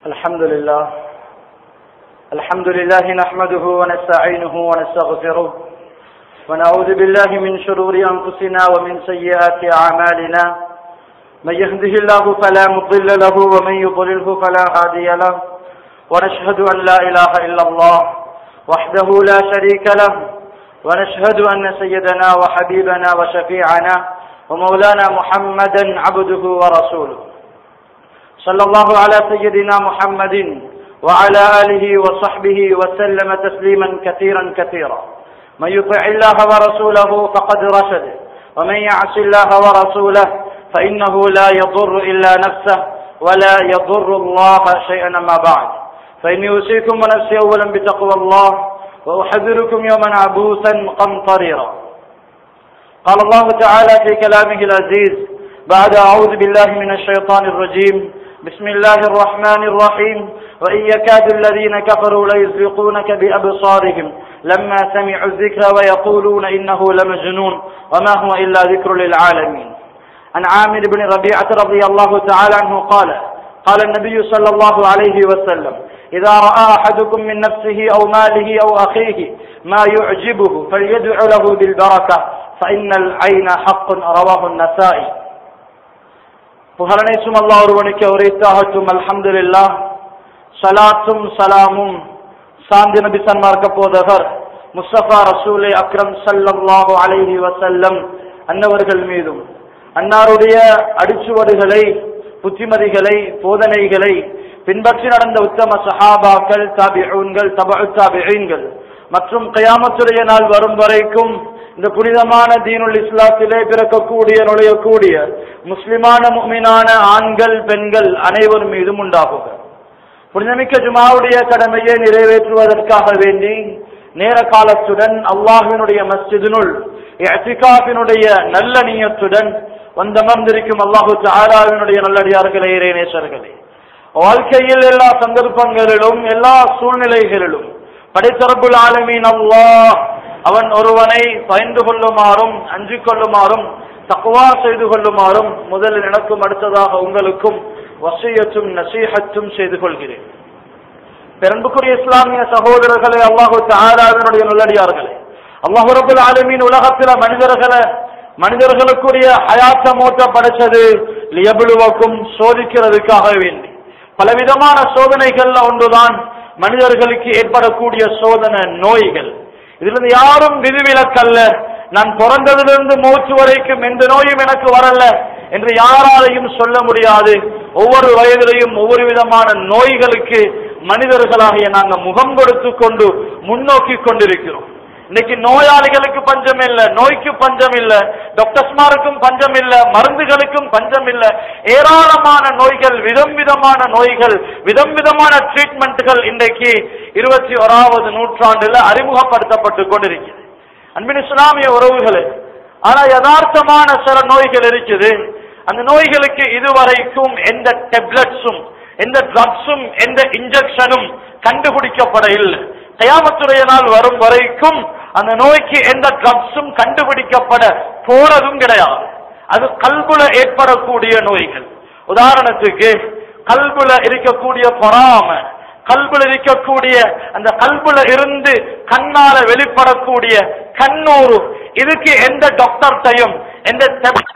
الحمد لله الحمد لله نحمده ونستعينه ونستغفره ونعوذ بالله من شرور أنفسنا ومن سيئات أعمالنا من يهده الله فلا مضل له ومن يضلله فلا هادي له ونشهد أن لا إله إلا الله وحده لا شريك له ونشهد أن سيدنا وحبيبنا وشفيعنا ومولانا محمدا عبده ورسوله صلى الله على سيدنا محمد وعلى آله وصحبه وسلم تسليما كثيرا كثيرا من يطع الله ورسوله فقد رشد ومن يعص الله ورسوله فإنه لا يضر إلا نفسه ولا يضر الله شيئا ما بعد فإني أوصيكم ونفسي أولا بتقوى الله وأحذركم يوما عبوسا قمطريرا قال الله تعالى في كلامه العزيز بعد أعوذ بالله من الشيطان الرجيم بسم الله الرحمن الرحيم وإن يكاد الذين كفروا ليزلقونك بأبصارهم لما سمعوا الذكر ويقولون إنه لمجنون وما هو إلا ذكر للعالمين عن عامر بن ربيعة رضي الله تعالى عنه قال قال النبي صلى الله عليه وسلم إذا رأى أحدكم من نفسه أو ماله أو أخيه ما يعجبه فليدع له بالبركة فإن العين حق رواه النسائي புகழனைச்சும் அல்லா ஒருவனுக்கு உரைத்தாகட்டும் அல்ஹம்துலில்லா சலாத்தும் சலாமும் சாந்தி நபி சன்மார்க்க போதகர் முஸ்தபா ரசூலே அக்ரம் சல்லல்லாஹு அலைஹி வசல்லம் அன்னவர்கள் மீதும் அன்னாருடைய அடிச்சுவடுகளை புத்திமதிகளை போதனைகளை பின்பற்றி நடந்த உத்தம சஹாபாக்கள் தாபிஊன்கள் தபு தாபிகள் மற்றும் கயாமத்துடைய நாள் வரும் வரைக்கும் இந்த புனிதமான தீனுல் இஸ்லாத்திலே பிறக்கக்கூடிய நுழையக்கூடிய முஸ்லிமான முக்மினான ஆண்கள் பெண்கள் அனைவர் மீதும் உண்டாகுக புனிதமிக்க ஜுமாவுடைய கடமையை நிறைவேற்றுவதற்காக வேண்டி நேர காலத்துடன் அல்லாஹினுடைய மஸ்ஜிதினுள் எத்திகாஃபினுடைய நல்ல நீயத்துடன் வந்தமர்ந்திருக்கும் அல்லாஹு தாராவினுடைய நல்லடியார்களே இறைநேசர்களே வாழ்க்கையில் எல்லா சந்தர்ப்பங்களிலும் எல்லா சூழ்நிலைகளிலும் படைத்தரப்புல் ஆலமீன் அல்லாஹ் அவன் ஒருவனை பயந்து கொள்ளுமாறும் அஞ்சு கொள்ளுமாறும் தக்குவா செய்து கொள்ளுமாறும் முதலில் எனக்கும் அடுத்ததாக உங்களுக்கும் வசியத்தும் நசீகத்தும் செய்து கொள்கிறேன் பெரும்புக்குரிய இஸ்லாமிய சகோதரர்களே அல்லாஹு தாராவினுடைய நல்லடியார்களே அல்லாஹு ரபுல் ஆலமீன் உலகத்தில மனிதர்களை மனிதர்களுக்குரிய ஹயாத்த மூத்த படைச்சது லியபுலுவக்கும் சோதிக்கிறதுக்காக வேண்டி பலவிதமான சோதனைகள்ல ஒன்றுதான் மனிதர்களுக்கு ஏற்படக்கூடிய சோதனை நோய்கள் இதிலிருந்து யாரும் விதிவிலக்கல்ல நான் பிறந்ததிலிருந்து மூச்சு வரைக்கும் எந்த நோயும் எனக்கு வரல என்று யாராலையும் சொல்ல முடியாது ஒவ்வொரு வயதிலையும் ஒவ்வொரு விதமான நோய்களுக்கு மனிதர்களாகிய நாங்கள் முகம் கொடுத்து கொண்டு முன்னோக்கி கொண்டிருக்கிறோம் இன்னைக்கு நோயாளிகளுக்கு பஞ்சம் இல்ல நோய்க்கு பஞ்சம் இல்ல டாக்டர்ஸ்மாருக்கும் பஞ்சம் இல்ல மருந்துகளுக்கும் பஞ்சம் இல்ல ஏராளமான நோய்கள் விதம் விதமான நோய்கள் விதம் விதமான ட்ரீட்மெண்ட்டுகள் இன்றைக்கு இருபத்தி ஓராவது நூற்றாண்டுல அறிமுகப்படுத்தப்பட்டு கொண்டிருக்கிறது அன்பின் இஸ்லாமிய உறவுகளே ஆனா யதார்த்தமான சில நோய்கள் இருக்குது அந்த நோய்களுக்கு இதுவரைக்கும் எந்த டெப்லெட்ஸும் எந்த ட்ரக்ஸும் எந்த இன்ஜெக்ஷனும் கண்டுபிடிக்கப்பட இல்லை கயாமத்துடைய நாள் வரும் வரைக்கும் அந்த நோய்க்கு எந்த ட்ரக்ஸும் கண்டுபிடிக்கப்பட போறதும் கிடையாது அது கல்புல ஏற்படக்கூடிய நோய்கள் உதாரணத்துக்கு கல்புல இருக்கக்கூடிய பொறாம கல்புல இருக்கக்கூடிய அந்த கல்புல இருந்து கண்ணால வெளிப்படக்கூடிய கண்ணூறு இதுக்கு எந்த டாக்டர்டையும் எந்த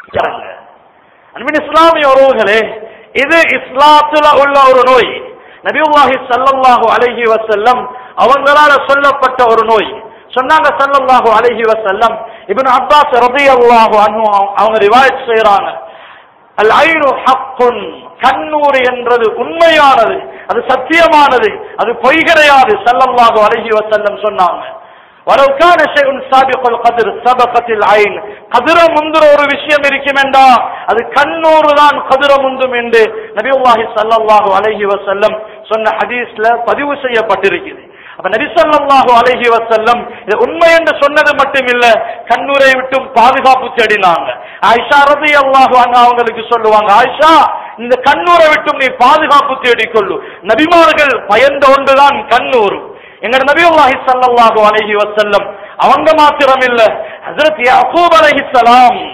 அன்பின் இஸ்லாமிய உறவுகளே இது இஸ்லாத்துல உள்ள ஒரு நோய் நபியுல்லாஹி சல்லல்லாஹு அலைஹி வசல்லம் அவங்களால சொல்லப்பட்ட ஒரு நோய் சொன்னாங்க சல்லல்லாஹு அலைஹி வசல்லம் இப்னு அப்பாஸ் ரலியல்லாஹு அன்ஹு அவங்க ரிவாயத் செய்றாங்க அல் ஐனு ஹக்குன் கண்ணூர் என்றது உண்மையானது அது சத்தியமானது அது பொய் கிடையாது சல்லல்லாஹு அலைஹி வசல்லம் சொன்னாங்க ولو كان شيء سابق القدر سبقت العين கதிர முந்துற ஒரு விஷயம் இருக்குமெண்டா அது கண்ணூறு தான் கதிர முந்தும் என்று நபியுல்லாஹி ஸல்லல்லாஹு அலைஹி வஸல்லம் சொன்ன ஹதீஸ்ல பதிவு செய்யப்பட்டிருக்கிறது அப்ப நபி ஸல்லல்லாஹு அலைஹி வஸல்லம் இது உண்மை என்று சொன்னது மட்டுமில்ல கண்ணூரை விட்டும் பாதுகாப்பு தேடினாங்க ஆயிஷா ரலியல்லாஹு அன்ஹா அவங்களுக்கு சொல்லுவாங்க ஆயிஷா இந்த கண்ணூரை விட்டும் நீ பாதுகாப்பு தேடிக்கொள்ளு நபிமார்கள் பயந்த ஒன்றுதான் கண்ணூர் எங்க நபியுல்லாஹி ஸல்லல்லாஹு அலைஹி வஸல்லம் அவங்க மாத்திரம் இல்ல ஹஜ்ரத் யாக்கூப் அலைஹிஸ்ஸலாம்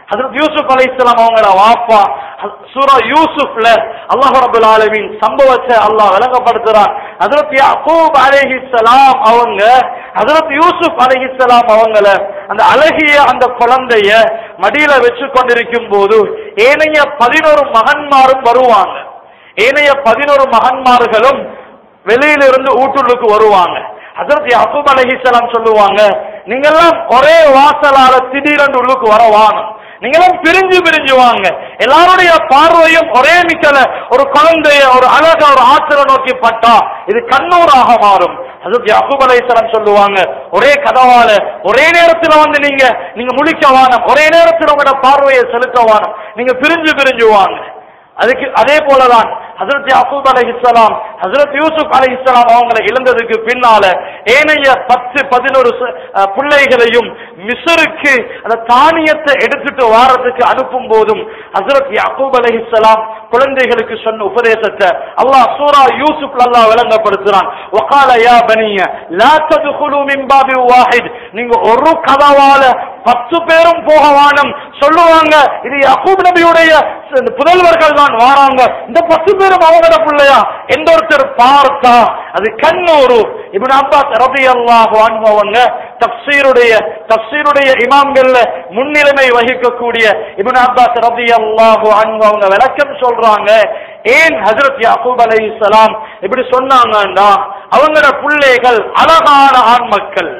ஹஜரத் யூசுப் அலைஹிஸ்ஸலாம் அவங்களோட வாப்பா சூரா யூசுப்ல அல்லாஹ் ரபுல் ஆலமீன் சம்பவத்தை அல்லாஹ் விளங்கப்படுத்துறான் ஹஜரத் யாக்கூப் அலைஹிஸ்ஸலாம் அவங்க ஹஜரத் யூசுப் அலைஹிஸ்ஸலாம் அவங்கள அந்த அழகிய அந்த குழந்தைய மடியில வச்சு கொண்டிருக்கும் போது ஏனைய பதினோரு மகன்மாரும் வருவாங்க ஏனைய பதினோரு மகன்மார்களும் வெளியிலிருந்து ஊட்டுள்ளுக்கு வருவாங்க ஹசரத் யாக்கூப் அலைஹிஸ்ஸலாம் சொல்லுவாங்க நீங்கெல்லாம் ஒரே வாசலால திடீரென்று உள்ளுக்கு வரவானும் நீங்களும் பிரிஞ்சு பிரிஞ்சு வாங்க எல்லாருடைய பார்வையும் ஒரே மிக்கல ஒரு குழந்தைய ஒரு அழக ஒரு ஆற்றலை நோக்கி பட்டா இது கண்ணூராக மாறும் ஹசரத் யாக்கூப் அலைஹிஸ்ஸலாம் சொல்லுவாங்க ஒரே கதவால ஒரே நேரத்துல வந்து நீங்க நீங்க முழிக்க வானம் ஒரே நேரத்துல உங்களோட பார்வையை செலுத்த வானம் நீங்க பிரிஞ்சு பிரிஞ்சு வாங்க அதுக்கு அதே போலதான் ஹசரத் யாக்கூப் அலைஹிஸ்ஸலாம் ஹசரத் யூசுப் அலைஹிஸ்ஸலாம் அவங்களை இழந்ததுக்கு பின்னால ஏனைய பத்து பதினோரு ச- அஹ், பிள்ளைகளையும் மிஸ்ருக்கு அந்த தானியத்தை எடுத்துட்டு வாரத்துக்கு அனுப்பும் போதும் ஹசரத் யாக்கூப் அலைஹிஸ்ஸலாம் குழந்தைகளுக்கு சொன்ன உபதேசத்தை அல்லாஹ் சூரா யூசுப் அல்லாஹ் விளங்கப்படுத்துறான் வகால யா பனிய லா ததுகுலு மின் பாபி வாஹித் நீங்க ஒரு கதவால பத்து பேரும் போக வானம் சொல்லுவாங்க இது யாக்கூப் நபியுடைய இந்த புதல்வர்கள் தான் வாராங்க இந்த பத்து பேரும் அவங்களோட பிள்ளையா எந்த ஒருத்தர் பார்த்தா அது கண்ணூரு இப்னு அப்பாஸ் ரலியல்லாஹு அன்ஹு அவங்க தப்சீருடைய தப்சீருடைய இமாம்கள்ல முன்னிலைமை வகிக்கக்கூடிய இப்னு அப்பாஸ் ரலியல்லாஹு அன்ஹு அவங்க விளக்கம் சொல்றாங்க ஏன் ஹஜரத் யாக்கூப் அலைஹிஸ்ஸலாம் இப்படி சொன்னாங்கன்னா அவங்களோட பிள்ளைகள் அழகான ஆண் மக்கள்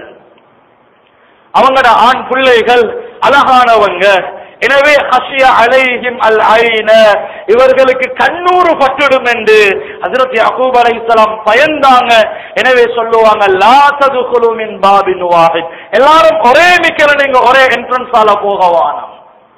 அவங்களோட ஆண் பிள்ளைகள் அழகானவங்க எனவே ஹஷிய அலைஹிம் அல் ஐன இவர்களுக்கு கண்ணூறு பட்டுடும் என்று ஹஜரத் யாக்கூப் அலைஹிஸ்ஸலாம் பயந்தாங்க எனவே சொல்லுவாங்க லா ததுகுலு மின் பாபின் வாஹித் எல்லாரும் ஒரே மிக்கல நீங்க ஒரே என்ட்ரன்ஸால போகவானம்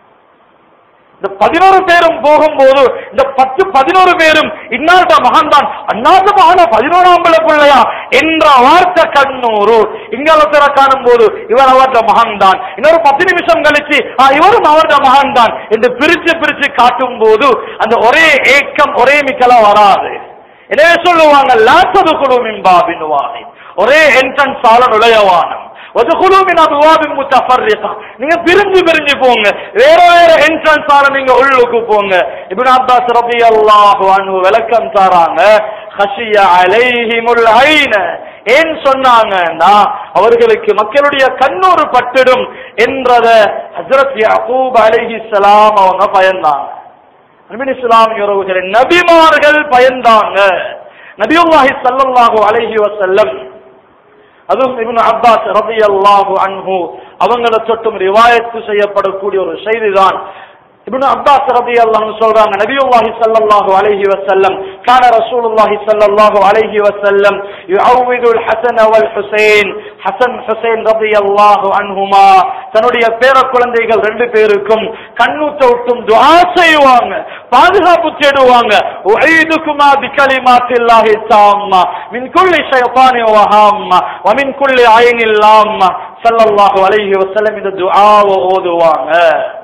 இந்த பதினோரு பேரும் போகும்போது இந்த பத்து பதினோரு பேரும் இன்னார்ட மகன் தான் அன்னார்ட மகன பதினோராம் பிள்ளை பிள்ளையா என்ற வார்த்தை கண்ணூரு இங்கால பேரை காணும் போது இவர் அவர்த மகன் தான் இன்னொரு பத்து நிமிஷம் கழிச்சு "ஆ, இவரும் அவர்த மகன் தான் என்று பிரிச்சு பிரிச்சு காட்டும் போது அந்த ஒரே ஏக்கம் ஒரே மிக்கலா வராது எனவே சொல்லுவாங்க லாத்தது குழுவின் பாபின் வாணி ஒரே என்ட்ரன்ஸ் ஆல நுழையவானம் ஒதுகுலு மின் அபுவாபின் முத்தஃபர்ரிகா நீங்க பிரிஞ்சு பிரிஞ்சு போங்க வேற வேற என்ட்ரன்ஸ் ஆல நீங்க உள்ளுக்கு போங்க இப்னு அப்பாஸ் ரலியல்லாஹு அன்ஹு விளக்கம் தராங்க ஹஷிய அலைஹிமுல் ஐன ஏன் சொன்னாங்கன்னா அவர்களுக்கு மக்களுடைய கண்ணூறு பட்டுடும் என்றத ஹஜ்ரத் யாக்கூப் அலைஹிஸ்ஸலாம் அவங்க பயந்தாங்க நபின் இஸ்லாமிய உறவுகளை நபிமார்கள் பயந்தாங்க நபியுல்லாஹி ஸல்லல்லாஹு அலைஹி வஸல்லம் அதுவும் இப்னு அப்பாஸ் ரலியல்லாஹு அன்ஹு அவங்கள தொட்டும் ரிவாயத்து செய்யப்படக்கூடிய ஒரு செய்திதான் இப்னு அப்பாஸ் ரலியல்லாஹு அன்ஹு சொல்றாங்க நபியுல்லாஹி ஸல்லல்லாஹு அலைஹி வஸல்லம் கான ரசூலுல்லாஹி ஸல்லல்லாஹு அலைஹி வஸல்லம் யுஅவ்விதுல் ஹஸன் வல் ஹுசைன் ஹஸன் ஹுசைன் ரலியல்லாஹு அன்ஹுமா தன்னுடைய பேர குழந்தைகள் ரெண்டு பேருக்கும் கண்ணூத்த விட்டும் துஆ செய்வாங்க பாதுகாப்பு தேடுவாங்க உஈதுகுமா பிகலிமாத்தில்லாஹி தாம்மா மின் குல்லி ஷைத்தானி வஹாம்மா வ மின் குல்லி ஐனில் லாம்மா ஸல்லல்லாஹு அலைஹி வஸல்லம் இந்த துஆவை ஓதுவாங்க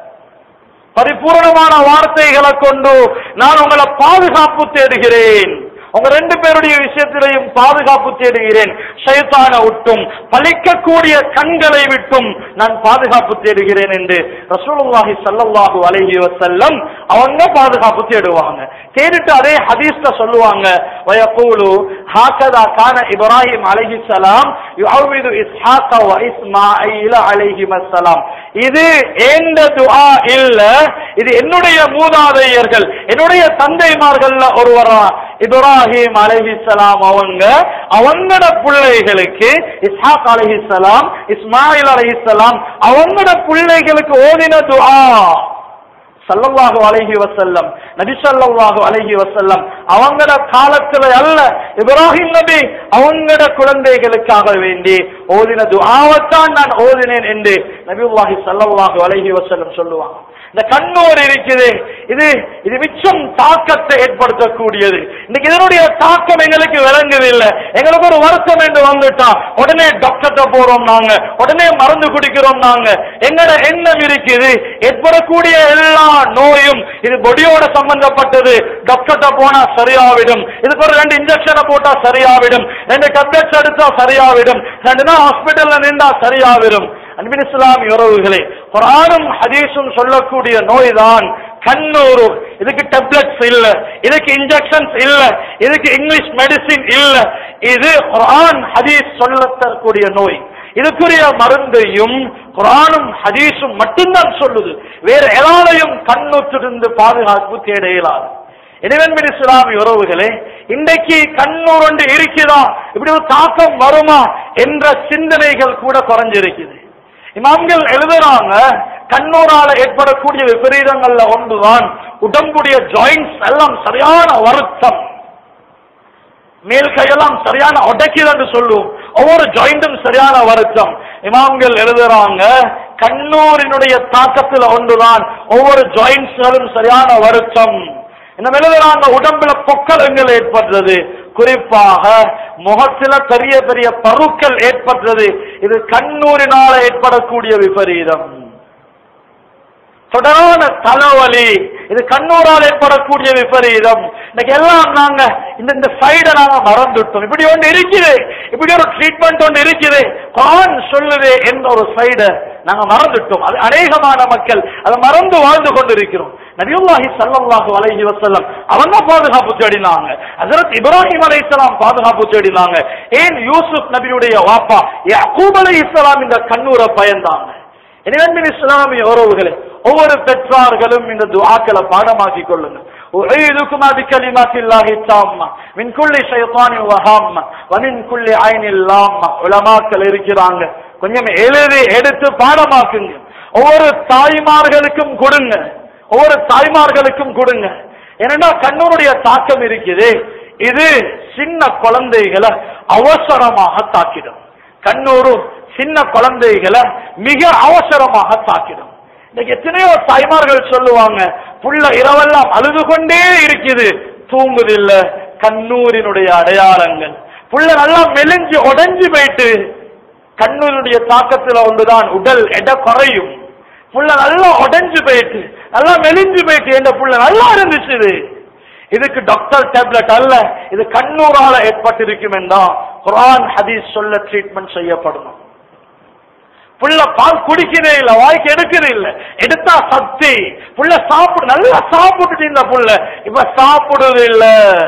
பரிபூரணமான வார்த்தைகளை கொண்டு நான் உங்களை பாதுகாப்பு தேடுகிறேன் உங்க ரெண்டு பேருடைய விஷயத்திலையும் பாதுகாப்பு தேடுகிறேன் ஷைத்தான விட்டும் பலிக்கக்கூடிய கண்களை விட்டும் நான் பாதுகாப்பு தேடுகிறேன் என்று ரசூலுல்லாஹி ஸல்லல்லாஹு அலைஹி வஸல்லம் அவங்க பாதுகாப்பு தேடுவாங்க தேடிட்டு அதே ஹதீஸ்ல சொல்லுவாங்க வயகூலு ஹாகதா கான இப்ராஹிம் அலைஹிஸ்ஸலாம் யுஅவ்விது இஸ்ஹாக வ இஸ்மாஈல அலைஹிமஸ்ஸலாம் இது ஏந்த துஆ இல்ல இது என்னுடைய மூதாதையர்கள் என்னுடைய தந்தைமார்கள்ல ஒருவரா இப்ராஹிம் அலைஹிஸ்ஸலாம் அவங்க அவங்களோட பிள்ளைகளுக்கு இஸ்ஹாக் அலைஹிஸ்ஸலாம் இஸ்மாயில் அலைஹிஸ்ஸலாம் அவங்களோட பிள்ளைகளுக்கு ஓதின துஆ சல்லல்லாஹு அலைஹி வஸல்லம் நபி ஸல்லல்லாஹு அலைஹி வஸல்லம் அவங்களோட காலத்துல அல்ல இப்ராஹிம் நபி அவங்களோட குழந்தைகளுக்காக வேண்டி ஓதின துஆவத்தான் நான் ஓதினேன் என்று நபியுல்லாஹி ஸல்லல்லாஹு அலைஹி வஸல்லம் சொல்லுவாங்க இந்த கண்ணூர் இருக்குது இது இது மிச்சம் தாக்கத்தை ஏற்படுத்தக்கூடியது இன்னைக்கு இதனுடைய தாக்கம் எங்களுக்கு விளங்குதில்லை எங்களுக்கு ஒரு வருத்தம் என்று வந்துட்டா உடனே டாக்டர்கிட்ட போறோம் நாங்க உடனே மருந்து குடிக்கிறோம் நாங்க எங்கட எண்ணம் இருக்குது ஏற்படக்கூடிய எல்லா நோயும் இது பொடியோட சம்பந்தப்பட்டது டாக்டர்கிட்ட போனா சரியாவிடும் இதுக்கு ஒரு ரெண்டு இன்ஜெக்ஷனை போட்டா சரியாவிடும் ரெண்டு டேப்லெட்ஸ் எடுத்தா சரியாவிடும் ரெண்டு நாள் ஹாஸ்பிட்டல்ல நின்றா சரியாவிடும் அன்பின் இஸ்லாமிய உறவுகளே குரானும் ஹதீஸும் சொல்லக்கூடிய நோய்தான் கண்ணூறு இதுக்கு டெப்லெட்ஸ் இல்ல இதுக்கு இன்ஜெக்ஷன்ஸ் இல்ல இதுக்கு இங்கிலீஷ் மெடிசின் இல்ல இது குரான் ஹதீஸ் சொல்லத் தரக்கூடிய நோய் இதுக்குரிய மருந்தையும் குரானும் ஹதீஸும் மட்டும்தான் சொல்லுது வேற எதாலையும் கண்ணுற்றிருந்து பாதுகாப்பு தேட இயலாது இறைவன்பின் இஸ்லாமி உறவுகளே இன்றைக்கு கண்ணூர் ஒன்று இருக்குதா இப்படி ஒரு தாக்கம் வருமா என்ற சிந்தனைகள் கூட குறைஞ்சிருக்குது இமாம்கள் எழுதுறாங்க கண்ணூரால ஏற்படக்கூடிய விபரீதங்கள்ல ஒன்றுதான் உடம்புடைய ஜாயின்ஸ் எல்லாம் சரியான வருத்தம் மேல் கையெல்லாம் சரியான உடைக்குது என்று சொல்லுவோம் ஒவ்வொரு ஜாயிண்டும் சரியான வருத்தம் இமாம்கள் எழுதுறாங்க கண்ணூரினுடைய தாக்கத்தில் ஒன்றுதான் ஒவ்வொரு ஜாயின்ஸ்களும் சரியான வருத்தம் இன்னும் எழுதுறாங்க உடம்புல பொக்கலங்கள் ஏற்படுறது குறிப்பாக முகத்தில பெரிய பெரிய பருக்கள் ஏற்படுறது இது கண்ணூரினால ஏற்படக்கூடிய விபரீதம் தொடரான தலைவலி இது கண்ணூரால் ஏற்படக்கூடிய விபரீதம் இன்னைக்கு எல்லாம் நாங்க இந்த இந்த சைடை நாங்க மறந்துட்டோம் இப்படி ஒன்று இருக்குது இப்படி ஒரு ட்ரீட்மெண்ட் ஒன்று இருக்குது கான் சொல்லுது என்ற ஒரு சைடை நாங்க மறந்துட்டோம் அது அநேகமான மக்கள் அதை மறந்து வாழ்ந்து கொண்டிருக்கிறோம் நபியுல்லாஹி ஸல்லல்லாஹு அலைஹி வஸல்லம் அவங்க பாதுகாப்பு தேடினாங்க ஹஜரத் இப்ராஹிம் அலைஹிஸ்ஸலாம் பாதுகாப்பு தேடினாங்க ஏன் யூசுப் நபியுடைய வாப்பா யாக்கூப் அலைஹிஸ்ஸலாம் இந்த கண்ணூரை பயந்தாங்க இனிவன்பின் இஸ்லாமிய உறவுகளே ஒவ்வொரு பெற்றார்களும் இந்த துஆக்களை பாடமாக்கி கொள்ளுங்க أعيذكما بكلمات الله التامة من كل شيطان وهامة ومن كل عين لامة உலமாக்கள் இருக்கிறாங்க கொஞ்சம் எழுதி எடுத்து பாடமாக்குங்க ஒவ்வொரு தாய்மார்களுக்கும் கொடுங்க ஒவ்வொரு தாய்மார்களுக்கும் கொடுங்க ஏன்னா கண்ணூருடைய தாக்கம் இருக்குது இது சின்ன குழந்தைகளை அவசரமாக தாக்கிடும் கண்ணூரு சின்ன குழந்தைகளை மிக அவசரமாக தாக்கிடும் இன்னைக்கு எத்தனையோ தாய்மார்கள் சொல்லுவாங்க புள்ள இரவெல்லாம் அழுது கொண்டே இருக்குது தூங்குதில்ல கண்ணூரினுடைய அடையாளங்கள் புள்ள நல்லா மெலிஞ்சு உடைஞ்சு போயிட்டு கண்ணூரினுடைய தாக்கத்துல ஒன்றுதான் உடல் எடை குறையும் புள்ள நல்லா உடைஞ்சு போயிட்டு நல்லா மெலிஞ்சு போயிட்டு இந்த புள்ள நல்லா இருந்துச்சு இது இதுக்கு டாக்டர் டேப்லெட் அல்ல இது கண்ணூரால ஏற்பட்டிருக்கும் என்றா குரான் ஹதீஸ் சொல்ல ட்ரீட்மெண்ட் செய்யப்படணும் புள்ள பால் குடிக்கிறே இல்ல வாய்க்கு எடுக்கிறே இல்ல எடுத்தா சக்தி புள்ள சாப்பிடு நல்லா சாப்பிட்டுட்டு இந்த புள்ள இப்ப சாப்பிடுறது இல்ல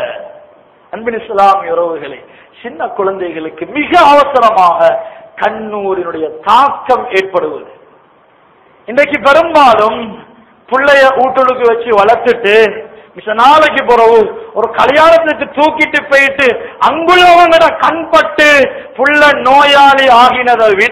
அன்பின் இஸ்லாமிய உறவுகளே சின்ன குழந்தைகளுக்கு மிக அவசரமாக கண்ணூரினுடைய தாக்கம் ஏற்படுவது இன்றைக்கு பெரும்பாலும் புள்ளைய ஊட்டலுக்கு வச்சு வளர்த்துட்டு மிச்ச நாளைக்கு பிறகு ஒரு கல்யாணத்துக்கு தூக்கிட்டு போயிட்டு அங்குள்ளவங்கட கண்பட்டு புள்ள நோயாளி ஆகினதை விட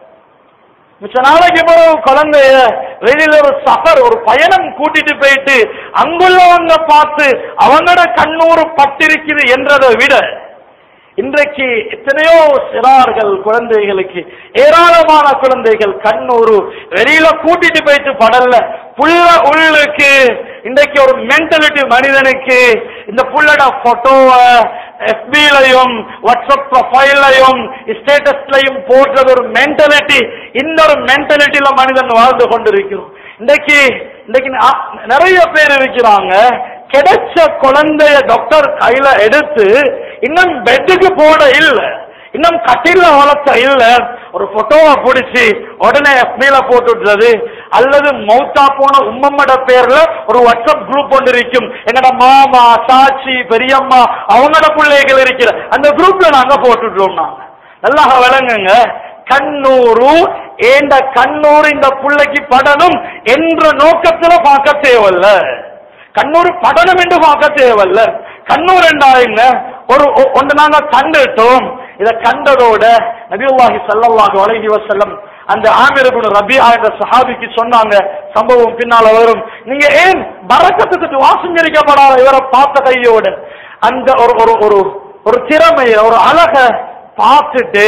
மிச்ச நாளைக்கு பிறகு குழந்தைய வெளியில ஒரு சஃபர் ஒரு பயணம் கூட்டிட்டு போயிட்டு அங்குள்ளவங்க பார்த்து அவங்களோட கண்ணூறு பட்டிருக்குது என்றதை விட இன்றைக்கு எத்தனையோ சிறார்கள் குழந்தைகளுக்கு ஏராளமான குழந்தைகள் கண்ணூறு வெளியில கூட்டிட்டு போயிட்டு படல புள்ள உள்ளுக்கு இன்றைக்கு ஒரு மென்டலிட்டி மனிதனுக்கு இந்த புள்ளட போட்டோவை எஃபிலையும் வாட்ஸ்அப் ப்ரொஃபைலையும் ஸ்டேட்டஸ்லையும் போடுறது ஒரு மென்டாலிட்டி இந்த ஒரு மென்டாலிட்டியில மனிதன் வாழ்ந்து கொண்டிருக்கிறோம் இன்றைக்கு இன்றைக்கு நா- நிறைய பேர் இருக்கிறாங்க கிடைச்ச குழந்தைய டாக்டர் கையில எடுத்து இன்னும் பெட்டுக்கு போட இல்ல இன்னும் கட்டில வளர்த்த இல்ல ஒரு போட்டோவை பிடிச்சி உடனே எஃபில போட்டுடுறது அல்லது மௌத்தா போன உம்மம்மட பேர்ல ஒரு வாட்ஸ்அப் குரூப் ஒன்று இருக்கும் எங்கட மாமா சாட்சி பெரியம்மா அவங்களோட பிள்ளைகள் இருக்கிற அந்த குரூப்ல நாங்க போட்டுடுறோம் நாங்க நல்லா விளங்குங்க கண்ணூரு ஏண்ட கண்ணூர் இந்த பிள்ளைக்கு படணும் என்ற நோக்கத்துல பார்க்க தேவையில்ல கண்ணூர் படணும் என்று பார்க்க தேவையில்ல கண்ணூர் என்றா என்ன ஒரு ஒ- ஒன்று நாங்க கண்டுட்டோம் இதை கண்டதோட நபியுல்லாஹி ஸல்லல்லாஹு அலைஹி வஸல்லம் அந்த ஆமிர் இப்னு ரபியா என்ற சஹாபிக்கு சொன்னாங்க சம்பவம் பின்னால வரும் நீங்க ஏன் பரக்கத்துக்கு வாசஞ்சரிக்கப்படாத இவரை பார்த்த கையோட அந்த ஒரு ஒரு ஒரு ஒரு திறமைய ஒரு அழக பார்த்துட்டு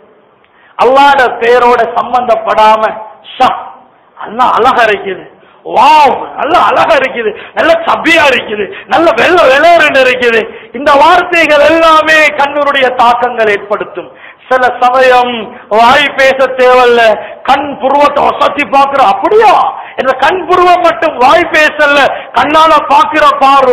அல்லாட பேரோட சம்பந்தப்படாம ஷா அல்லா அழகா இருக்குது வாவ் நல்ல அழகா இருக்குது நல்ல சபியா இருக்குது நல்ல வெள்ள வெளேறுன்னு இருக்குது இந்த வார்த்தைகள் எல்லாமே கண்ணூருடைய தாக்கங்கள் ஏற்படுத்தும் சில சமயம் வாய் பேச தேவையில்ல கண் புருவத்தை வசத்தி பாக்குற அப்படியா இந்த கண் புருவம் மட்டும் வாய் பேசல கண்ணால பாக்குற பார்வை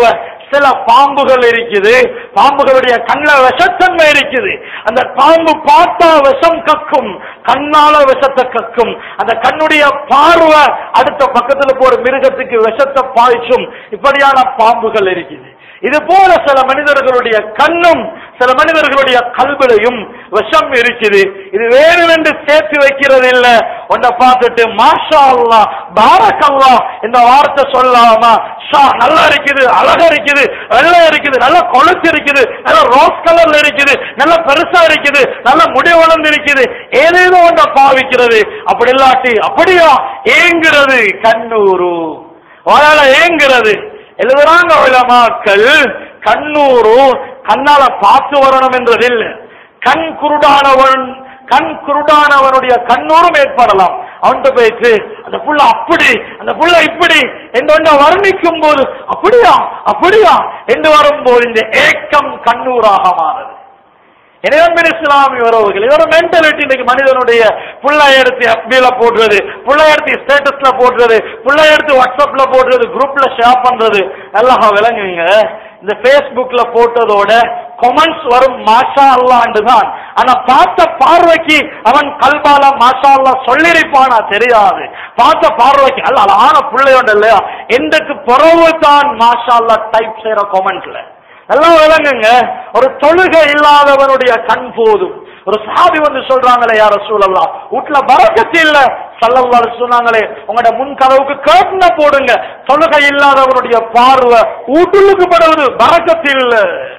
சில பாம்புகள் இருக்குது பாம்புகளுடைய கண்ணுல விஷத்தன்மை இருக்குது அந்த பாம்பு பார்த்தா விஷம் கக்கும் கண்ணால விஷத்தை கக்கும் அந்த கண்ணுடைய பார்வை அடுத்த பக்கத்துல போற மிருகத்துக்கு விஷத்தை பாய்ச்சும் இப்படியான பாம்புகள் இருக்குது இது போல சில மனிதர்களுடைய கண்ணும் சில மனிதர்களுடைய கல்விலையும் விஷம் இருக்குது இது வேணுமென்று சேர்த்து வைக்கிறது இல்ல உன்னை பார்த்துட்டு மாஷா அல்லா பாரக் அல்லா இந்த வார்த்தை சொல்லாம ஷா நல்லா இருக்குது அழகா இருக்குது வெள்ளை இருக்குது நல்ல கொழுத்து இருக்குது நல்ல ரோஸ் கலர்ல இருக்குது நல்ல பெருசா இருக்குது நல்ல முடி வளர்ந்து இருக்குது ஏதேதோ ஒன்றை பாவிக்கிறது அப்படி இல்லாட்டி அப்படியா ஏங்குறது கண்ணூரு வாழ ஏங்குறது எழுதுறாங்க உலமாக்கள் கண்ணூரு கண்ணால பார்த்து வரணும் என்றதில்ல கண் குருடானவன் கண் குருடானவனுடைய கண்ணூரும் ஏற்படலாம் அவன்கிட்ட போயிட்டு அந்த புள்ள அப்படி அந்த புள்ள இப்படி என்று வர்ணிக்கும் போது அப்படியா அப்படியா என்று வரும்போது இந்த ஏக்கம் கண்ணூராக மாறுது இறைவன் இஸ்லாமிய உறவுகள் இதோட மென்டாலிட்டி இன்னைக்கு மனிதனுடைய புள்ளை எடுத்து FB-ல போடுறது புள்ளை எடுத்து ஸ்டேட்டஸ்ல போடுறது புள்ளை எடுத்து வாட்ஸ்அப்ல போடுறது குரூப்ல ஷேர் பண்றது எல்லாம் விளங்குங்க இந்த Facebookல போட்டதோட கொமெண்ட்ஸ் வரும் மாஷா அல்லாண்டு தான் ஆனா பார்த்த பார்வைக்கு அவன் கல்பால மாஷா அல்லா சொல்லிருப்பானா தெரியாது பார்த்த பார்வைக்கு அல்ல அழகான பிள்ளையோட இல்லையா எந்தக்கு புறவு தான் மாஷா அல்லா டைப் செய்யற கொமெண்ட்ல எல்லாம் விளங்குங்க ஒரு தொழுகை இல்லாதவனுடைய கண் போதும் ஒரு சாதி வந்து சொல்றாங்களே யார சூழல்லாம் வீட்டுல பறக்கத்து இல்ல சல்லல்லா சொன்னாங்களே உங்களோட முன் கதவுக்கு கேட்டுன போடுங்க தொழுகை இல்லாதவனுடைய பார்வை வீட்டுக்கு படுவது பறக்கத்து இல்ல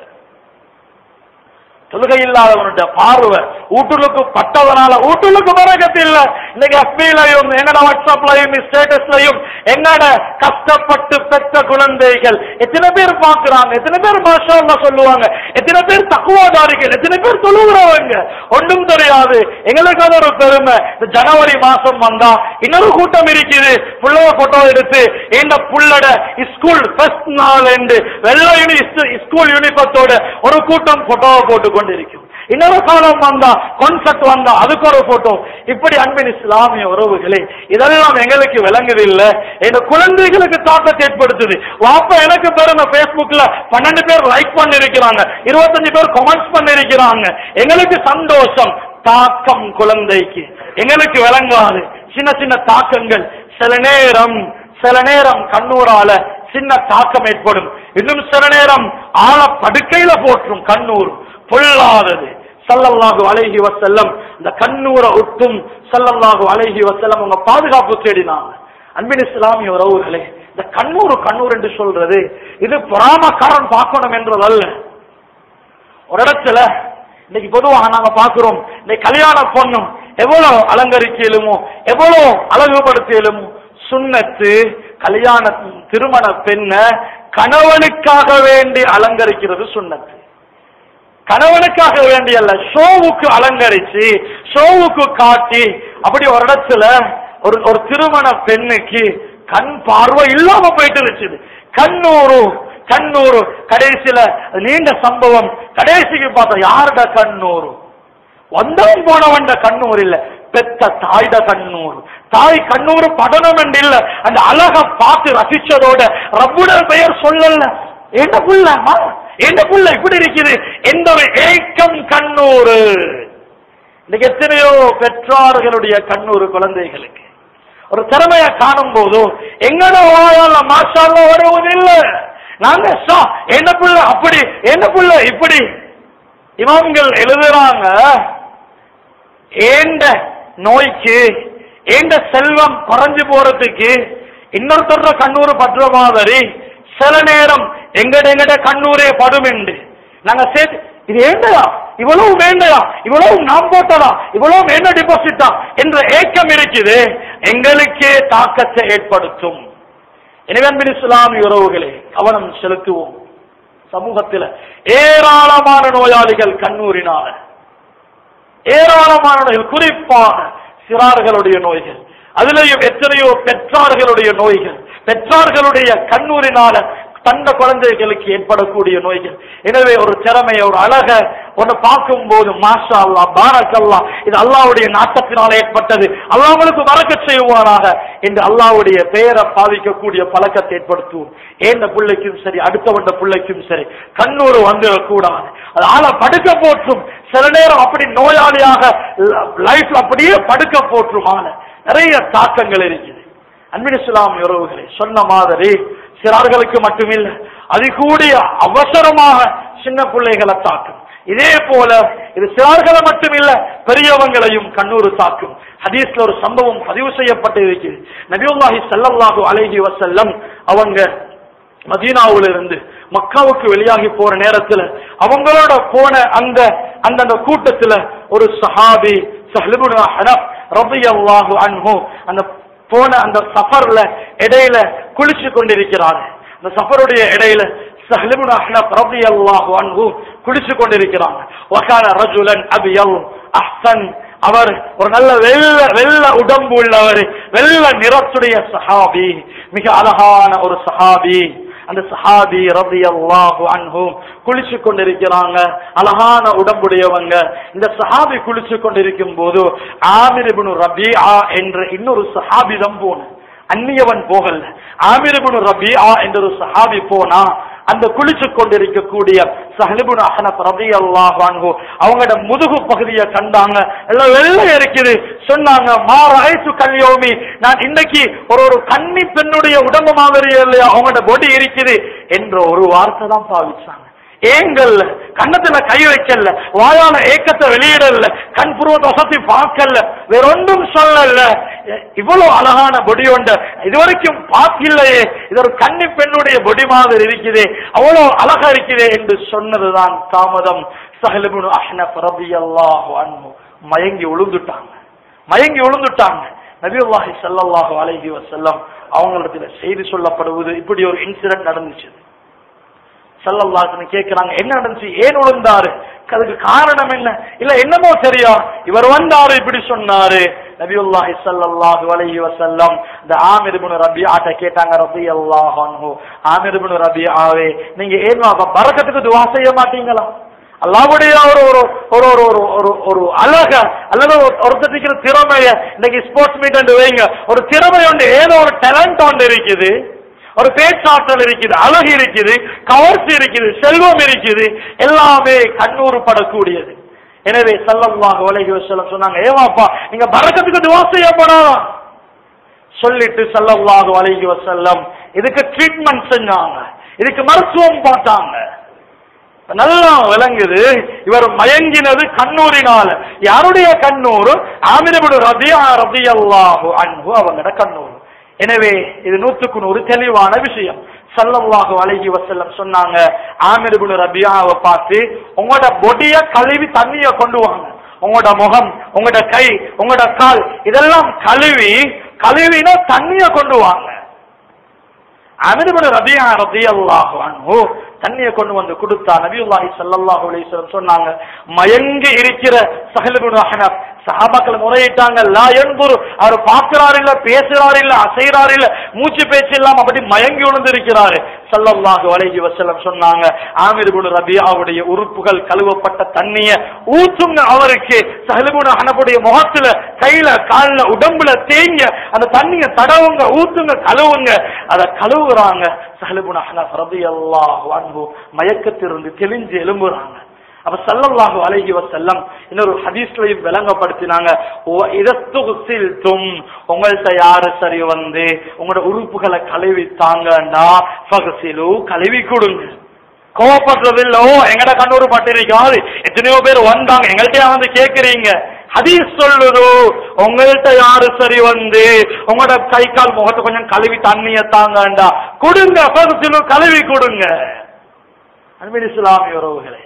தொழுகை இல்லாதவனுடைய பார்வை வீட்டுக்கு பட்டவனால வீட்டுக்கு பறக்கத்து இல்ல இன்னைக்கு எஃபிலையும் எங்கட வாட்ஸ்அப்லயும் ஸ்டேட்டஸ்லயும் எங்கட கஷ்டப்பட்டு பெற்ற குழந்தைகள் எத்தனை பேர் பாக்குறாங்க எத்தனை பேர் மாஷா சொல்லுவாங்க எத்தனை பேர் தக்குவாதாரிகள் எத்தனை பேர் தொழுகிறவங்க ஒன்றும் தெரியாது எங்களுக்கு அது ஒரு பெருமை இந்த ஜனவரி மாசம் வந்தா இன்னொரு கூட்டம் இருக்குது புள்ளவ போட்டோ எடுத்து இந்த புள்ளட ஸ்கூல் ஃபர்ஸ்ட் நாள் என்று வெள்ளை யூனி ஸ்கூல் யூனிஃபத்தோட ஒரு கூட்டம் போட்டோவை போட்டு கொண்டிருக்கும் இன்னொரு காலம் வந்தா கான்செப்ட் வந்தா அதுக்கு ஒரு போட்டோ இப்படி அன்பின் இஸ்லாமிய உறவுகளே இதெல்லாம் எங்களுக்கு விளங்குது இல்ல எங்க குழந்தைகளுக்கு தாக்கத்தை ஏற்படுத்துது வாப்பா எனக்கு பெருமை Facebookல பன்னெண்டு பேர் லைக் பண்ணிருக்கிறாங்க இருபத்தஞ்சு பேர் கமெண்ட்ஸ் பண்ணிருக்கிறாங்க எங்களுக்கு சந்தோஷம் தாக்கம் குழந்தைக்கு எங்களுக்கு விளங்காது சின்ன சின்ன தாக்கங்கள் சில நேரம் சில நேரம் கண்ணூரால சின்ன தாக்கம் ஏற்படும் இன்னும் சில நேரம் ஆழ படுக்கையில போற்றும் கண்ணூர் பொல்லாதது சல்லல்லாஹு அலைஹி வஸல்லம் இந்த கண்ணூரை ஒட்டும் சல்லல்லாஹு அலைஹி வஸல்லம் உங்க பாதுகாப்பு தேடினாங்க அன்பின் இஸ்லாமிய உறவுகளே இந்த கண்ணூர் கண்ணூர் என்று சொல்றது இது பொறாமக்காரன் பார்க்கணும் என்றதல்ல ஒரு இடத்துல இன்னைக்கு பொதுவாக நாங்க பார்க்கிறோம் இன்னைக்கு கல்யாண பொண்ணும் எவ்வளவு அலங்கரிக்கலுமோ எவ்வளவு அழகுபடுத்தியலுமோ சுண்ணத்து கல்யாண திருமண பெண்ண கணவனுக்காக வேண்டி அலங்கரிக்கிறது சுண்ணத்து கணவனுக்காக வேண்டி அல்ல ஷோவுக்கு அலங்கரிச்சு ஷோவுக்கு காட்டி அப்படி ஒரு இடத்துல ஒரு ஒரு திருமண பெண்ணுக்கு கண் பார்வை இல்லாம போயிட்டு இருந்துச்சு கண்ணூரு கண்ணூரு கடைசியில அது நீண்ட சம்பவம் கடைசிக்கு பார்த்தா யாருட கண்ணூரு வந்தவன் போனவன் கண்ணூர் இல்ல பெத்த தாய்ட கண்ணூர் தாய் கண்ணூர் படனம் என்று இல்ல அந்த அழக பார்த்து ரசிச்சதோட ரப்புட பெயர் சொல்லல என்ன புள்ள என்ன புள்ள இப்படி இருக்குது எந்த ஒரு ஏக்கம் கண்ணூர் இன்னைக்கு எத்தனையோ பெற்றார்களுடைய கண்ணூர் குழந்தைகளுக்கு ஒரு திறமைய காணும் போது எங்கட வாயால மாஷால வருவதில்லை நாங்க சா, என்ன புள்ள அப்படி என்ன புள்ள இப்படி இமாம்கள் எழுதுறாங்க ஏண்ட நோய்க்கு ஏண்ட செல்வம் குறைஞ்சு போறதுக்கு இன்னொருத்தர கண்ணூர் பற்ற மாதிரி சில நேரம் எங்கட எங்கட கண்ணூரே படும் என்று நாங்க சேர்த்து இது ஏண்டயா இவ்வளவு வேண்டையா இவ்வளவு நாம் போட்டதா இவ்வளவு வேண்ட டிபாசிட்டா என்ற ஏக்கம் இருக்குது எங்களுக்கே தாக்கத்தை ஏற்படுத்தும் எனவே அன்பின் இஸ்லாமிய உறவுகளே கவனம் செலுத்துவோம் சமூகத்தில் ஏராளமான நோயாளிகள் கண்ணூரினால ஏராளமான நோய்கள் குறிப்பாக சிறார்களுடைய நோய்கள் அதுலயும் எத்தனையோ பெற்றார்களுடைய நோய்கள் பெற்றார்களுடைய கண்ணூரினால தந்த குழந்தைகளுக்கு ஏற்படக்கூடிய நோய்கள் எனவே ஒரு திறமைய ஒரு அழக உன்னை பார்க்கும் போது மாஷா அல்லா பாரக் அல்லா இது அல்லாவுடைய நாட்டத்தினால் ஏற்பட்டது அல்லாஹ் உங்களுக்கு வரக்க செய்வானாக என்று அல்லாவுடைய பெயரை பாவிக்கக்கூடிய பழக்கத்தை ஏற்படுத்துவோம் ஏந்த பிள்ளைக்கும் சரி அடுத்தவண்ட பிள்ளைக்கும் சரி கண்ணூறு வந்துடக்கூடாது அது ஆளை படுக்க போற்றும் சில நேரம் அப்படி நோயாளியாக லைஃப்ல அப்படியே படுக்க போற்றும் ஆளை நிறைய தாக்கங்கள் இருக்குது அன்பின் இஸ்லாம் உறவுகளை சொன்ன மாதிரி சிறார்களுக்கு மட்டுமில்லை அது கூடிய அவசரமாக சின்ன பிள்ளைகளை தாக்கும் இதே போல இது சிறார்களை மட்டுமில்ல பெரியவங்களையும் கண்ணூறு தாக்கும் ஹதீஸ்ல ஒரு சம்பவம் பதிவு செய்யப்பட்டு இருக்குது நபியுல்லாஹி ஸல்லல்லாஹு அலைஹி வஸல்லம் அவங்க மதீனாவுல இருந்து மக்காவுக்கு வெளியாகி போற நேரத்துல அவங்களோட போன அந்த அந்த அந்த கூட்டத்துல ஒரு சஹாபி சஹ்லுபுன் ஹனப் ரலியல்லாஹு அன்ஹு அந்த போன அந்த சஃபர்ல இடையில குளிச்சு கொண்டிருக்கிறார் அந்த சஃபருடைய இடையில சஹ்லுபுன் ஹனப் ரலியல்லாஹு அன்ஹு குளிச்சு கொண்டிருக்கிறாங்க வகான ரஜுலன் அபியல் அஹ்சன் அவர் ஒரு நல்ல வெள்ள வெள்ள உடம்பு உள்ளவர் வெள்ள நிறத்துடைய சஹாபி மிக அழகான ஒரு சஹாபி அந்த சஹாபி ரலியல்லாஹு அன்ஹு குளிச்சு கொண்டிருக்கிறாங்க அழகான உடம்புடையவங்க இந்த சஹாபி குளிச்சு கொண்டிருக்கும் போது ஆமிர் இப்னு ரபீஆ என்ற இன்னொரு சஹாபிதம் போன அந்நியவன் போகல ஆமிர் இப்னு ரபீஆ என்ற ஒரு சஹாபி போனா அந்த குளிச்சு கொண்டிருக்கக்கூடிய சஹலிபுன் அஹனப் ரலியல்லாஹு அன்ஹு அவங்களோட முதுகு பகுதியை கண்டாங்க எல்லாம் வெள்ளை இருக்குது சொன்னாங்க மா ரஹைத்து கல்யோமி நான் இன்னைக்கு ஒரு ஒரு கன்னி பெண்ணுடைய உடம்பு மாதிரி இல்லையா அவங்களோட பொடி இருக்குது என்ற ஒரு வார்த்தை தான் பாவிச்சாங்க ஏங்கல்ல கண்ணத்துல கை வைக்கல வாயால ஏக்கத்தை வெளியிடல கண் புருவத்தை வசதி பார்க்கல வேற ஒன்றும் சொல்லல இவ்வளவு அழகான பொடி ஒண்ட இதுவரைக்கும் பார்க்கலையே இது ஒரு கன்னி பெண்ணுடைய பொடி மாதிரி இருக்குது அவ்வளவு அழகா இருக்குது என்று சொன்னதுதான் தாமதம் சஹலிபுன் அஹ்னப் ரபியல்லாஹு அன்ஹு மயங்கி விழுந்துட்டாங்க மயங்கி விழுந்துட்டாங்க நபியுல்லாஹி ஸல்லல்லாஹு அலைஹி வஸல்லம் அவங்களிடத்துல செய்தி சொல்லப்படுவது இப்படி ஒரு இன்சிடென்ட் நடந்துச்சு சல்லல்லாஹுன்னு கேட்கிறாங்க என்ன நடந்துச்சு ஏன் விழுந்தாரு அதுக்கு காரணம் என்ன இல்ல என்னமோ சரியா இவர் வந்தாரு இப்படி சொன்னாரு நபியுல்லாஹி ஸல்லல்லாஹு அலைஹி வஸல்லம் இந்த ஆமிர் இப்னு ரபிஆட்ட கேட்டாங்க ரபியல்லாஹு அன்ஹு ஆமிர் இப்னு ரபிஆவே நீங்க ஏன் பரக்கத்துக்கு துஆ செய்ய மாட்டீங்களா அல்லாவுடைய ஒரு ஒரு ஒரு ஒரு ஒரு ஒரு ஒரு அழக அல்லது ஒருத்தருக்கு திறமைய இன்னைக்கு ஸ்போர்ட்ஸ் மீட் வைங்க ஒரு திறமை உண்டு ஏதோ ஒரு டேலண்ட் ஒன்று இருக்குது ஒரு பேச்சாற்றல் இருக்குது அழகு இருக்குது கவர்ச்சி இருக்குது செல்வம் இருக்குது எல்லாமே கண்ணூறு படக்கூடியது எனவே சல்லல்லாஹு அலைஹி வஸல்லம் சொன்னாங்க ஏவாப்பா நீங்க பரக்கத்துக்கு துவா செய்யப்படாதா சொல்லிட்டு சல்லல்லாஹு அலைஹி வஸல்லம் இதுக்கு ட்ரீட்மெண்ட் செஞ்சாங்க இதுக்கு மருத்துவம் பார்த்தாங்க நல்லா விளங்குது இவர் மயங்கினது கண்ணூரினால யாருடைய கண்ணூர் ஆமிரபுடு ரபியா ரபியல்லாஹு அன்பு அவங்களோட கண்ணூர் எனவே இது நூத்துக்கு நூறு தெளிவான விஷயம் சல்லல்லாஹு அலைஹி வஸல்லம் சொன்னாங்க ஆமிர் இப்னு ரபியாவை பார்த்து உங்களோட பொடிய கழுவி தண்ணிய கொண்டு வாங்க உங்களோட முகம் உங்களோட கை உங்களோட கால் இதெல்லாம் கழுவி கழுவினா தண்ணிய கொண்டு வாங்க ஆமிர் இப்னு ரபியா ரலியல்லாஹு அன்ஹு தண்ணியை கொண்டு வந்து கொடுத்தா நபியுல்லாஹி ஸல்லல்லாஹு அலைஹி வஸல்லம் சொன்னாங்க மயங்கி இருக்கிற சஹல் இப்னு அஹ்னப் சஹாபாக்கள் முறையிட்டாங்க லா யன்துர் அவர் பார்க்கிறார் இல்ல பேசுறார் இல்ல அசைறார் இல்ல மூச்சு பேச்சு இல்லாம அப்படி மயங்கி விழுந்திருக்கிறாரு ஸல்லல்லாஹு அலைஹி வஸல்லம் சொன்னாங்க ஆமிர் இப்னு ரபியாவுடைய உறுப்புகள் கழுவப்பட்ட தண்ணிய ஊத்துங்க அவருக்கு சஹல் இப்னு அஹ்னபுடைய முகத்துல கையில கால்ல உடம்புல தேங்க அந்த தண்ணிய தடவுங்க ஊத்துங்க கழுவுங்க அத கழுவுறாங்க சஹலிபுன் அஹ்னப் ரலியல்லாஹு அன்ஹு மயக்கத்திலிருந்து தெளிஞ்சு எழும்புறாங்க அப்ப சல்லல்லாஹு அலைஹி வஸல்லம் இன்னொரு ஹதீஸ்லயும் விளங்கப்படுத்தினாங்க இதத்தும் உங்கள்கிட்ட யாரு சரி வந்து உங்களோட உறுப்புகளை கழுவி தாங்கன்னா ஃபகசிலு கழுவி கொடுங்க கோவப்படுறது இல்ல ஓ எங்கட கண்ணூர் பட்டிருக்காது எத்தனையோ பேர் வந்தாங்க எங்கள்கிட்ட வந்து கேக்குறீங்க ஹதீஸ் சொல்லுதோ உங்கள்கிட்ட யாரு சரி வந்து உங்களோட கை கால் முகத்தை கொஞ்சம் கழுவி தண்ணிய தாங்கண்டா கொடுங்க பகுதியிலும் கழுவி கொடுங்க அன்பின் இஸ்லாமிய உறவுகளே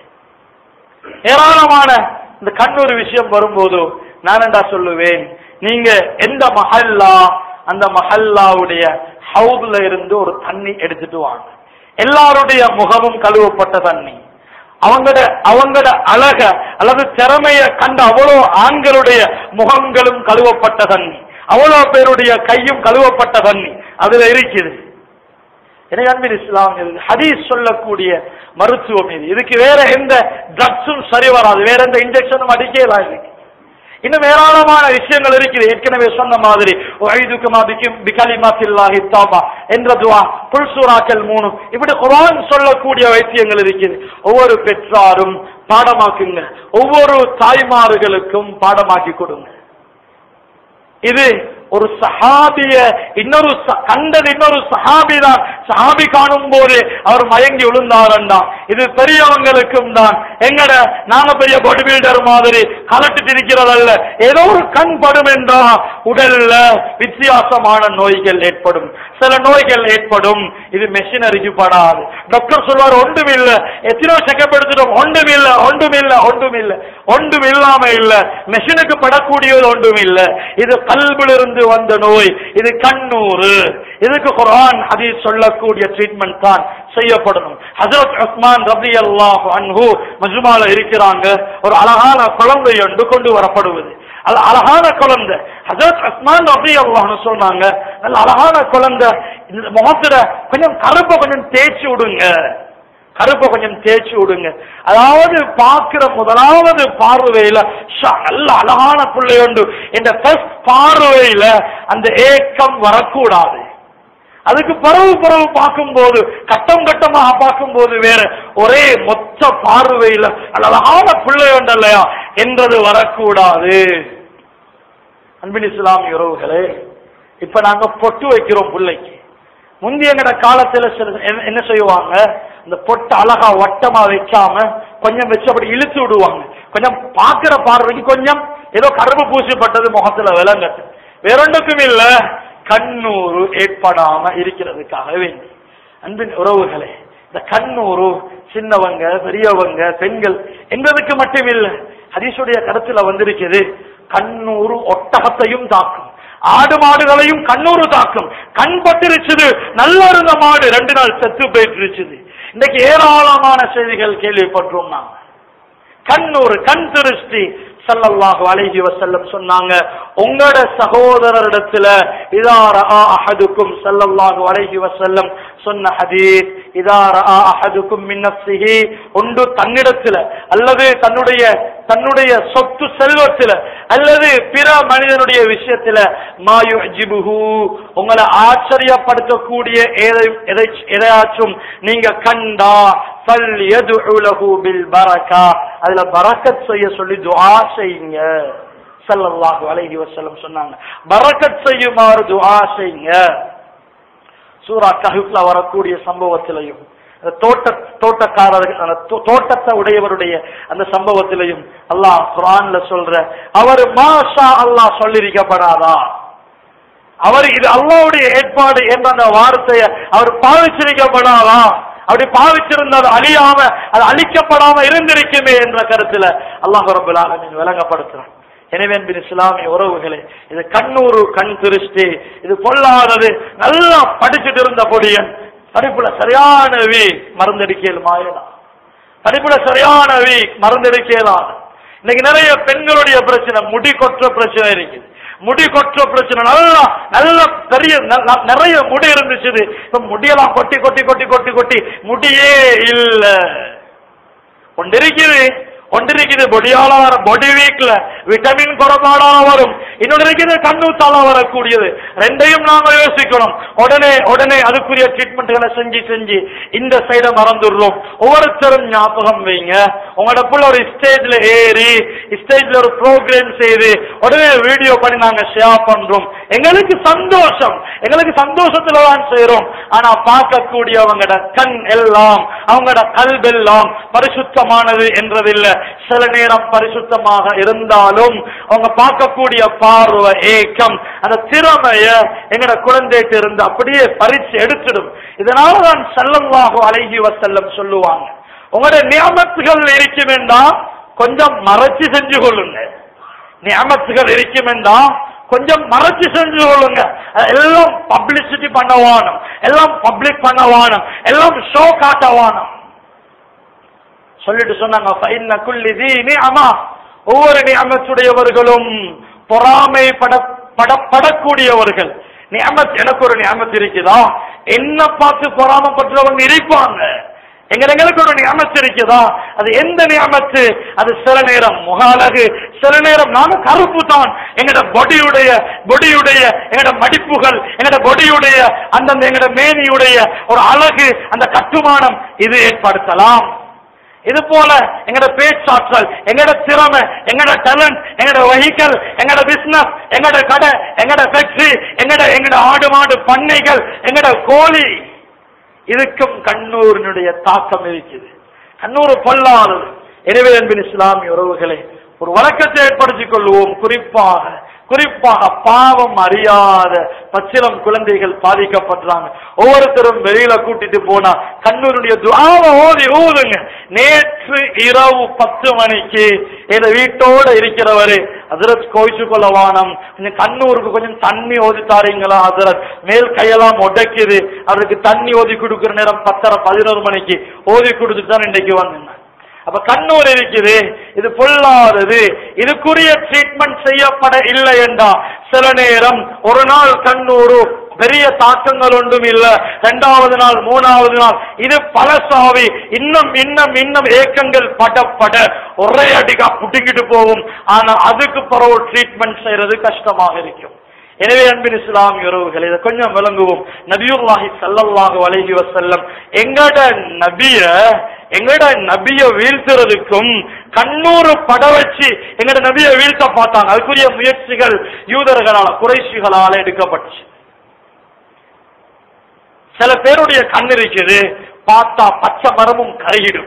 ஏராளமான இந்த கண்ணூர் விஷயம் வரும்போது நான் என்ன சொல்லுவேன் நீங்க எந்த மஹல்லா அந்த மஹல்லாவுடைய ஹவுதுல இருந்து ஒரு தண்ணி எடுத்துட்டு வாங்க எல்லாருடைய முகமும் கழுவப்பட்ட தண்ணி அவங்கட அவங்கட அழக அல்லது திறமைய கண்ட அவ்வளோ ஆண்களுடைய முகங்களும் கழுவப்பட்ட தண்ணி அவ்வளோ பேருடைய கையும் கழுவப்பட்ட தண்ணி அதுல இருக்குது எனவே அன்பின் இஸ்லாம் இது ஹதீஸ் சொல்லக்கூடிய மருத்துவம் இது இதுக்கு வேற எந்த ட்ரக்ஸும் சரி வராது வேற எந்த இன்ஜெக்ஷனும் அடிக்கலாம் இதுக்கு இன்னும் ஏராளமான விஷயங்கள் இருக்குது ஏற்கனவே சொன்ன மாதிரி ஐதுக்குமா பிக்கும் பிகலிமாத்தில்லாஹி தாபா என்ற துவா புல்சூராக்கள் மூணு இப்படி குர்ஆன் சொல்லக்கூடிய வைத்தியங்கள் இருக்குது ஒவ்வொரு பெற்றாரும் பாடமாக்குங்க ஒவ்வொரு தாய்மார்களுக்கும் பாடமாக்கி கொடுங்க இது ஒரு சஹாபிய இன்னொரு ச- கண்டது இன்னொரு சஹாபி தான் சஹாபி காணும் போது அவர் மயங்கி விழுந்தாரண்டா இது பெரியவங்களுக்கும் தான் எங்கட நாங்க பெரிய பாடி பில்டர் மாதிரி கலட்டிட்டு இருக்கிறதல்ல ஏதோ ஒரு கண் படும் என்றா உடல்ல வித்தியாசமான நோய்கள் ஏற்படும் சில நோய்கள் ஏற்படும் இது மெஷினரிக்கு படாது டாக்டர் சொல்வார் ஒன்றும் இல்ல எத்தனையோ செக்கப் எடுத்துட்டோம் ஒன்றும் இல்ல ஒன்றும் இல்ல ஒன்றும் இல்ல ஒன்றும் இல்லாம இல்ல மெஷினுக்கு படக்கூடியது ஒன்றும் இல்ல இது கல்விலிருந்து வந்த நோய் இது கண்ணூறு இதுக்கு குர்ஆன் ஹதீஸ் சொல்லக்கூடிய ட்ரீட்மெண்ட் தான் செய்யப்படணும் ஹஜரத் உஸ்மான் ரபி அல்லாஹ் அன்ஹு மஜ்மால இருக்கிறாங்க ஒரு அழகான குழந்தை ஒன்று கொண்டு வரப்படுவது அது அழகான குழந்தை ஹஜரத் உஸ்மான் ரபி அல்லாஹ்னு சொன்னாங்க நல்ல அழகான குழந்தை இந்த முகத்துல கொஞ்சம் கருப்பை கொஞ்சம் தேய்ச்சி விடுங்க கருப்பை கொஞ்சம் தேய்ச்சி விடுங்க அதாவது பார்க்கிற முதலாவது பார்வையில ஷா, நல்ல அழகான பிள்ளையுண்டு இந்த ஃபர்ஸ்ட் பார்வையில அந்த ஏக்கம் வரக்கூடாது அதுக்கு பிறகு பிறகு பார்க்கும்போது கட்டம் கட்டமாக பார்க்கும்போது வேற ஒரே மொத்த பார்வையில நல்ல அழகான பிள்ளையுண்டு இல்லையா என்றது வரக்கூடாது அன்பின் இஸ்லாமிய உறவுகளே இப்ப நாங்க பொட்டு வைக்கிறோம் பிள்ளைக்கு முந்தைய எங்கட காலத்துல சில என்ன- என்ன செய்வாங்க இந்த பொட்டு அழகா வட்டமா வைக்காம கொஞ்சம் வச்சு அப்படி இழுத்து விடுவாங்க கொஞ்சம் பாக்குற பார்வைக்கு கொஞ்சம் ஏதோ கரும்பு பூசப்பட்டது முகத்துல விளங்கட்டு வேறொன்றுக்கும் இல்ல கண்ணூறு ஏற்படாம இருக்கிறதுக்காக வேண்டி அன்பின் உறவுகளே இந்த கண்ணூறு சின்னவங்க பெரியவங்க பெண்கள் என்பதற்கு மட்டுமில்ல ஹதீஸுடைய கருத்துல வந்திருக்குது கண்ணூறு ஒட்டகத்தையும் தாக்கும் ஆடு மாடுகளையும் கண்ணூறு தாக்கும் கண் பட்டிருச்சுது நல்லா இருந்த மாடு ரெண்டு நாள் செத்து போயிட்டுருச்சுது இன்னைக்கு ஏராளமான செய்திகள் கேள்விப்பட்டோம் நாங்க கண்ணூறு கண் திருஷ்டி ஸல்லல்லாஹு அலைஹி வஸல்லம் சொன்னாங்க உங்களோட சகோதரரிடத்துல இதா ரஆ அஹதுக்கும் ஸல்லல்லாஹு அலைஹி வஸல்லம் சொன்ன ஹதீஸ் இதா ரஆ அஹதுக்கும் மின் நஃப்ஸிஹி ஒன்று தன்னிடத்துல அல்லது தன்னுடைய தன்னுடைய சொத்து செல்வத்துல அல்லது பிற மனிதனுடைய விஷயத்துல மா யுஜிபுஹு உங்களை ஆச்சரியப்படுத்தக்கூடிய எதை எதை- எதையாச்சும் நீங்க கண்டா ஃபல் யதுஉ லஹு பில் பரக்கா அதுல பரக்கத் செய்ய சொல்லி துஆ செய்யுங்க ஸல்லல்லாஹு அலைஹி வஸல்லம் சொன்னாங்க பரக்கத் செய்யுமாறு துஆ செய்யுங்க சூரா கஹுப்ல வரக்கூடிய சம்பவத்திலையும் அந்த தோட்ட தோட்டக்காரர் அந்த தோ- தோட்டத்தை உடையவருடைய அந்த சம்பவத்திலையும் அல்லாஹ் குர்ஆன்ல சொல்ற அவர் மாஷா அல்லாஹ் சொல்லிருக்கப்படாதா அவர் இது அல்லாஹ்வுடைய ஏற்பாடு என்ற அந்த வார்த்தையை அவர் பாவிச்சிருக்கப்படாதா அப்படி பாவிச்சிருந்த அது அழியாம அது அழிக்கப்படாம இருந்திருக்குமே என்ற கருத்துல அல்லாஹ் ரபுல் ஆலமீன் விளங்கப்படுத்துறான் எனவே அன்பின் இஸ்லாமிய உறவுகளே இது கண்ணூறு கண் திருஷ்டி இது பொல்லாதது நல்லா படிச்சுட்டு இருந்த பொடியன் படிப்புல சரியான வீ மருந்தடிக்கையில் மாயலாம் படிப்புல சரியான வீ மருந்தெடுக்கலாம் இன்னைக்கு நிறைய பெண்களுடைய பிரச்சனை முடி கொற்ற பிரச்சனை இருக்குது முடி கொற்ற பிரச்சனை நல்லா நல்ல பெரிய ந- ந- நிறைய முடி இருந்துச்சு இப்ப முடியெல்லாம் கொட்டி கொட்டி கொட்டி கொட்டி கொட்டி முடியே இல்ல ஒன்றிருக்குது ஒன்றிருக்குது பொடியால வர பொடி வீக்ல விட்டமின் குறைபாடால வரும் இன்னொன்று இருக்குது கண்ணூத்தால வரக்கூடியது ரெண்டையும் நாம யோசிக்கணும் உடனே உடனே அதுக்குரிய ட்ரீட்மெண்ட்களை செஞ்சு செஞ்சு இந்த சைட மறந்துடுறோம் ஒவ்வொருத்தரும் ஞாபகம் வைங்க உங்களோட புள்ள ஒரு ஸ்டேஜ்ல ஏறி ஸ்டேஜ்ல ஒரு ப்ரோக்ராம் செய்து உடனே வீடியோ பண்ணி நாங்க ஷேர் பண்றோம் எங்களுக்கு சந்தோஷம் எங்களுக்கு சந்தோஷத்துல தான் செய்றோம் ஆனா பார்க்கக்கூடியவங்களோட கண் எல்லாம் அவங்களோட கல்வெல்லாம் பரிசுத்தமானது என்றதில்ல சில நேரம் பரிசுத்தமாக இருந்தாலும் அவங்க பார்க்கக்கூடிய பார்வை ஏக்கம் அந்த திறமைய எங்கட குழந்தைகிட்ட இருந்து அப்படியே பறிச்சு எடுத்துடும் இதனாலதான் ஸல்லல்லாஹு அலைஹி வஸல்லம் சொல்லுவாங்க உங்களோட நியமத்துகள் இருக்கும் வேண்டாம் கொஞ்சம் மறைச்சு செஞ்சு கொள்ளுங்க நியமத்துகள் இருக்கும் வேண்டாம் கொஞ்சம் மறைச்சு செஞ்சு கொள்ளுங்க அது எல்லாம் பப்ளிசிட்டி பண்ண வானம் எல்லாம் பப்ளிக் பண்ண வானம் எல்லாம் ஷோ காட்ட வானம் சொல்லிட்டு சொன்னாங்க "ஃபைன்ன குல்லி தீ நிஅமா." ஒவ்வொரு நியமத்துடையவர்களும் பொறாமை பட பட- படக்கூடியவர்கள் நியமத் எனக்கு ஒரு நியமத் இருக்குதா என்ன பார்த்து பொறாமப்பட்டவங்க இருப்பாங்க எங்க எங்களுக்கு ஒரு நியமத்து இருக்குதா அது எந்த நியமத்து அது சில நேரம் முக அழகு சில நேரம் நாம கருப்பு தான் எங்கட பொடியுடைய பொடியுடைய எங்கட மடிப்புகள் எங்கட பொடியுடைய அந்தந்த எங்கட மேனியுடைய ஒரு அழகு அந்த கட்டுமானம் இது ஏற்படுத்தலாம் இது போல எங்கட பேச்சாற்றல் எங்கட திறமை எங்கட டேலண்ட் எங்கட வெஹிக்கல் எங்கட பிசினஸ் எங்கட கடை எங்கட ஃபேக்டரி எங்கட எங்கட ஆடு மாடு பண்ணைகள் எங்கட கோழி இதுக்கும் கண்ணூரினுடைய தாக்கம் இருக்குது கண்ணூர் பொல்லாதது எனவே அன்பின் இஸ்லாமிய உறவுகளே ஒரு வழக்கத்தை ஏற்படுத்திக் கொள்வோம் குறிப்பாக குறிப்பாக பாவம் அறியாத பச்சிலம் குழந்தைகள் பாதிக்கப்படுறாங்க ஒவ்வொருத்தரும் வெளியில கூட்டிட்டு போனா கண்ணூருடைய துவாவ ஓதி ஊதுங்க நேற்று இரவு பத்து மணிக்கு எங்க வீட்டோட இருக்கிறவரு அதிரத் கோயிச்சு கொள்ள வானம் கொஞ்சம் கண்ணூருக்கு கொஞ்சம் தண்ணி ஓதி தாரீங்களா அதிரத் மேல் கையெல்லாம் உடைக்குது அவருக்கு தண்ணி ஓதி கொடுக்கிற நேரம் பத்தரை பதினோரு மணிக்கு ஓதி கொடுத்துட்டு தான் இன்றைக்கு வந்தேன் அப்ப கண்ணூர் இருக்குது இது பொல்லாதது இதுக்குரிய ட்ரீட்மெண்ட் செய்யப்பட இல்லை என்றா சில நேரம் ஒரு நாள் கண்ணூரு பெரிய தாக்கங்கள் ஒன்றும் இல்ல இரண்டாவது நாள் மூணாவது நாள் இது பழசாவி இன்னும் இன்னும் இன்னும் ஏக்கங்கள் பட பட ஒரே அடிக்கா புட்டிக்கிட்டு போகும் ஆனா அதுக்கு பிறகு ட்ரீட்மெண்ட் செய்யறது கஷ்டமாக இருக்கும் எனவே அன்பின் இஸ்லாமிய உறவுகள் இதை கொஞ்சம் விளங்குவோம் நபியுல்லாஹி ஸல்லல்லாஹு அலைஹி வஸல்லம் எங்கட நபிய எங்கட நபிய வீழ்த்துறதுக்கும் கண்ணூறு பட வச்சு எங்கட நபிய வீழ்த்த பார்த்தாங்க அதுக்குரிய முயற்சிகள் யூதர்களால குறைஷிகளால எடுக்கப்பட்டுச்சு சில பேருடைய கண் இருக்குது பார்த்தா பச்சை மரமும் கருகிடும்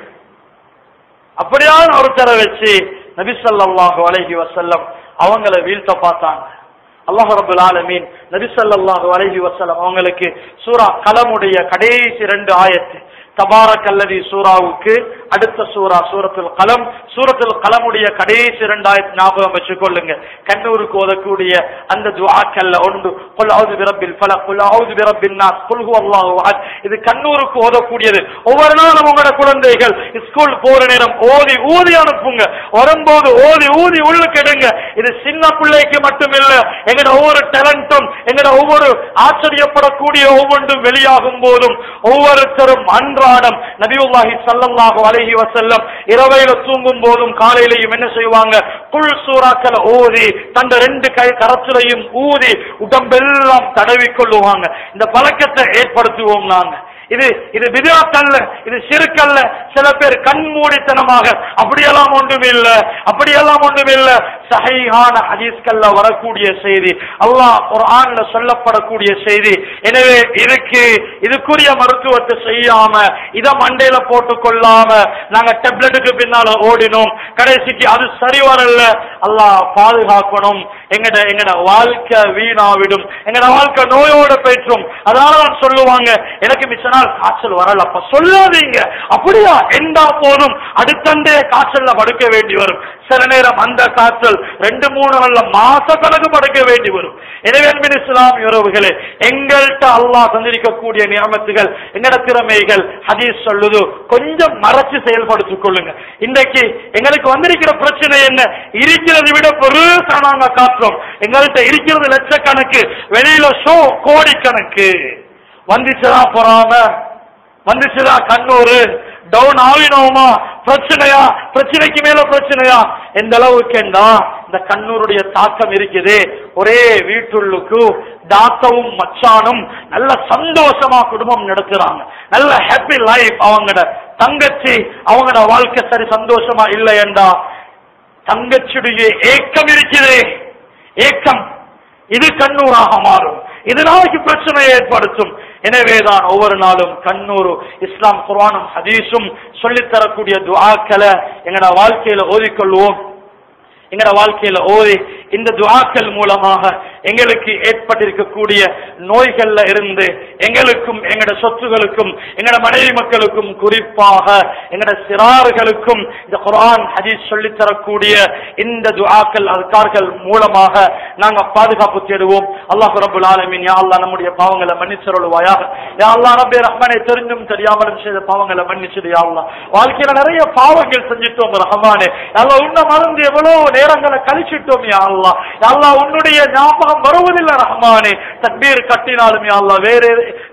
அப்படியான ஒருத்தரை வச்சு நபி ஸல்லல்லாஹு அலைஹி வஸல்லம் அவங்கள வீழ்த்த பார்த்தாங்க அல்லாஹ் ரபுல் ஆலமீன் நபி ஸல்லல்லாஹு அலைஹி வஸல்லம் அவங்களுக்கு சூரா கலமுடைய கடைசி ரெண்டு ஆயத்து தபாரக் அல்லதி சூராவுக்கு அடுத்த சூரா சூரத்துல் கலம் சூரத்துல் கலமுடைய கடைசி இரண்டாயிரத்தி ஞாபகம் வச்சுக்கொள்ளுங்க கண்ணூருக்கு ஓதக்கூடிய அந்த துஆக்கல்ல ஒன்று குல் அவுது பிரப்பில் ஃபலக் குல் அவுது பிரப்பின் நாஸ் குல் ஹுவல்லாஹு அஹத் இது கண்ணூருக்கு ஓதக்கூடியது ஒவ்வொரு நாளும் உங்களோட குழந்தைகள் ஸ்கூல் போற நேரம் ஓதி ஊதி அனுப்புங்க வரும்போது ஓதி ஊதி உள்ளுக்கு எடுங்க இது சின்ன பிள்ளைக்கு மட்டும் இல்ல எங்கட ஒவ்வொரு டேலண்டும் எங்கட ஒவ்வொரு ஆச்சரியப்படக்கூடிய ஒவ்வொன்றும் வெளியாகும் போதும் ஒவ்வொருத்தரும் அன்றாடம் நபியுல்லாஹி ஸல்லல்லாஹு அலைஹி வஸல்லம் இரவையில தூங்கும் போதும் காலையிலையும் என்ன செய்வாங்க குல் சூறாக்களை ஓதி தந்த ரெண்டு கை கரத்திலையும் ஊதி உடம்பெல்லாம் தடவி கொள்ளுவாங்க இந்த பழக்கத்தை ஏற்படுத்துவோம் நாங்க இது இது விதாத்தல்ல இது சிறுக்கல்ல சில பேர் கண்மூடித்தனமாக அப்படியெல்லாம் ஒன்றும் இல்ல அப்படியெல்லாம் ஒன்றும் இல்ல சஹீஹான ஹதீஸ்கள்ல வரக்கூடிய செய்தி அல்லாஹ் குர்ஆன்ல சொல்லப்படக்கூடிய செய்தி எனவே இதுக்கு இதுக்குரிய மருத்துவத்தை செய்யாம இத மண்டையில போட்டு கொள்ளாம நாங்க டெப்லெட்டுக்கு பின்னால ஓடினோம் கடைசிக்கு அது சரி வரல அல்லாஹ் பாதுகாக்கணும் எங்கட எங்கட வாழ்க்கை வீணாவிடும் எங்கட வாழ்க்கை நோயோட பெற்றும் அதனால தான் சொல்லுவாங்க எனக்கு மிச்ச நாள் காய்ச்சல் வரல அப்ப சொல்லாதீங்க அப்படியா எந்தா போதும் அடுத்தண்டே காய்ச்சல்ல படுக்க வேண்டி வரும் சில நேரம் அந்த காய்ச்சல் ரெண்டு மூணு நாள்ல மாச கணக்கு படுக்க வேண்டி வரும் எனவே அன்பின் இஸ்லாம் உறவுகளே எங்கள்கிட்ட அல்லாஹ் தந்திருக்கக்கூடிய நியமத்துகள் எங்கட திறமைகள் ஹதீஸ் சொல்லுது கொஞ்சம் மறைச்சு செயல்படுத்திக் கொள்ளுங்க இன்றைக்கு எங்களுக்கு வந்திருக்கிற பிரச்சனை என்ன இருக்கிறதை விட பெருசா நாங்க காட்டுறோம் எங்கள்கிட்ட இருக்கிறது லட்சக்கணக்கு வெளியில ஷோ கோடிக்கணக்கு வந்துச்சுதா பொறாம வந்துச்சுதா கண்ணூரு டவுன் ஆவினோமா பிரச்சனையா பிரச்சனைக்கு மேல பிரச்சனையா எந்த அளவுக்குண்டா இந்த கண்ணூருடைய தாக்கம் இருக்குது ஒரே வீட்டுள்ளுக்கு தாத்தாவும் மச்சானும் நல்ல சந்தோஷமா குடும்பம் நடத்துறாங்க நல்ல ஹாப்பி லைஃப் அவங்களோட தங்கச்சி அவங்களோட வாழ்க்கை சரி சந்தோஷமா இல்லையண்டா தங்கச்சியுடைய ஏக்கம் இருக்குது ஏக்கம் இது கண்ணூராக மாறும் இது நாளைக்கு பிரச்சனையை ஏற்படுத்தும் எனவேதான் ஒவ்வொரு நாளும் கண்ணூரு இஸ்லாம் குர்ஆனும் ஹதீஸும் சொல்லித்தரக்கூடிய துஆக்களை எங்கட வாழ்க்கையில ஓதிக்கொள்வோம் எங்கட வாழ்க்கையில ஓதி இந்த துஆக்கள் மூலமாக எங்களுக்கு ஏற்பட்டிருக்கக்கூடிய நோய்கள்ல இருந்து எங்களுக்கும் எங்கட சொத்துகளுக்கும் எங்கட மனைவி மக்களுக்கும் குறிப்பாக எங்கட சிறார்களுக்கும் இந்த குர்ஆன் ஹதீஸ் சொல்லித் தரக்கூடிய இந்த துஆக்கள் அதுக்கார்கள் மூலமாக நாங்க பாதுகாப்பு தேடுவோம் அல்லாஹ் ரப்பல் ஆலமீன் யா அல்லாஹ் நம்முடைய பாவங்களை மன்னிச்சருள்வாயாக யா அல்லாஹ் ரப்பே ரஹ்மானே தெரிஞ்சும் தெரியாமலும் செய்த பாவங்களை மன்னிச்சிடு யா அல்லாஹ் வாழ்க்கையில நிறைய பாவங்கள் செஞ்சிட்டோம் ரஹ்மானே யா அல்லாஹ் உன்னை மறந்து எவ்வளவு நேரங்களை கழிச்சிட்டோம் யா அல்லாஹ் யா அல்லாஹ் உன்னுடைய ஞாபகம் வருவதில்லை ரஹ்மானே தக்பீர் கட்டினாலும் யா அல்லாஹ் வேற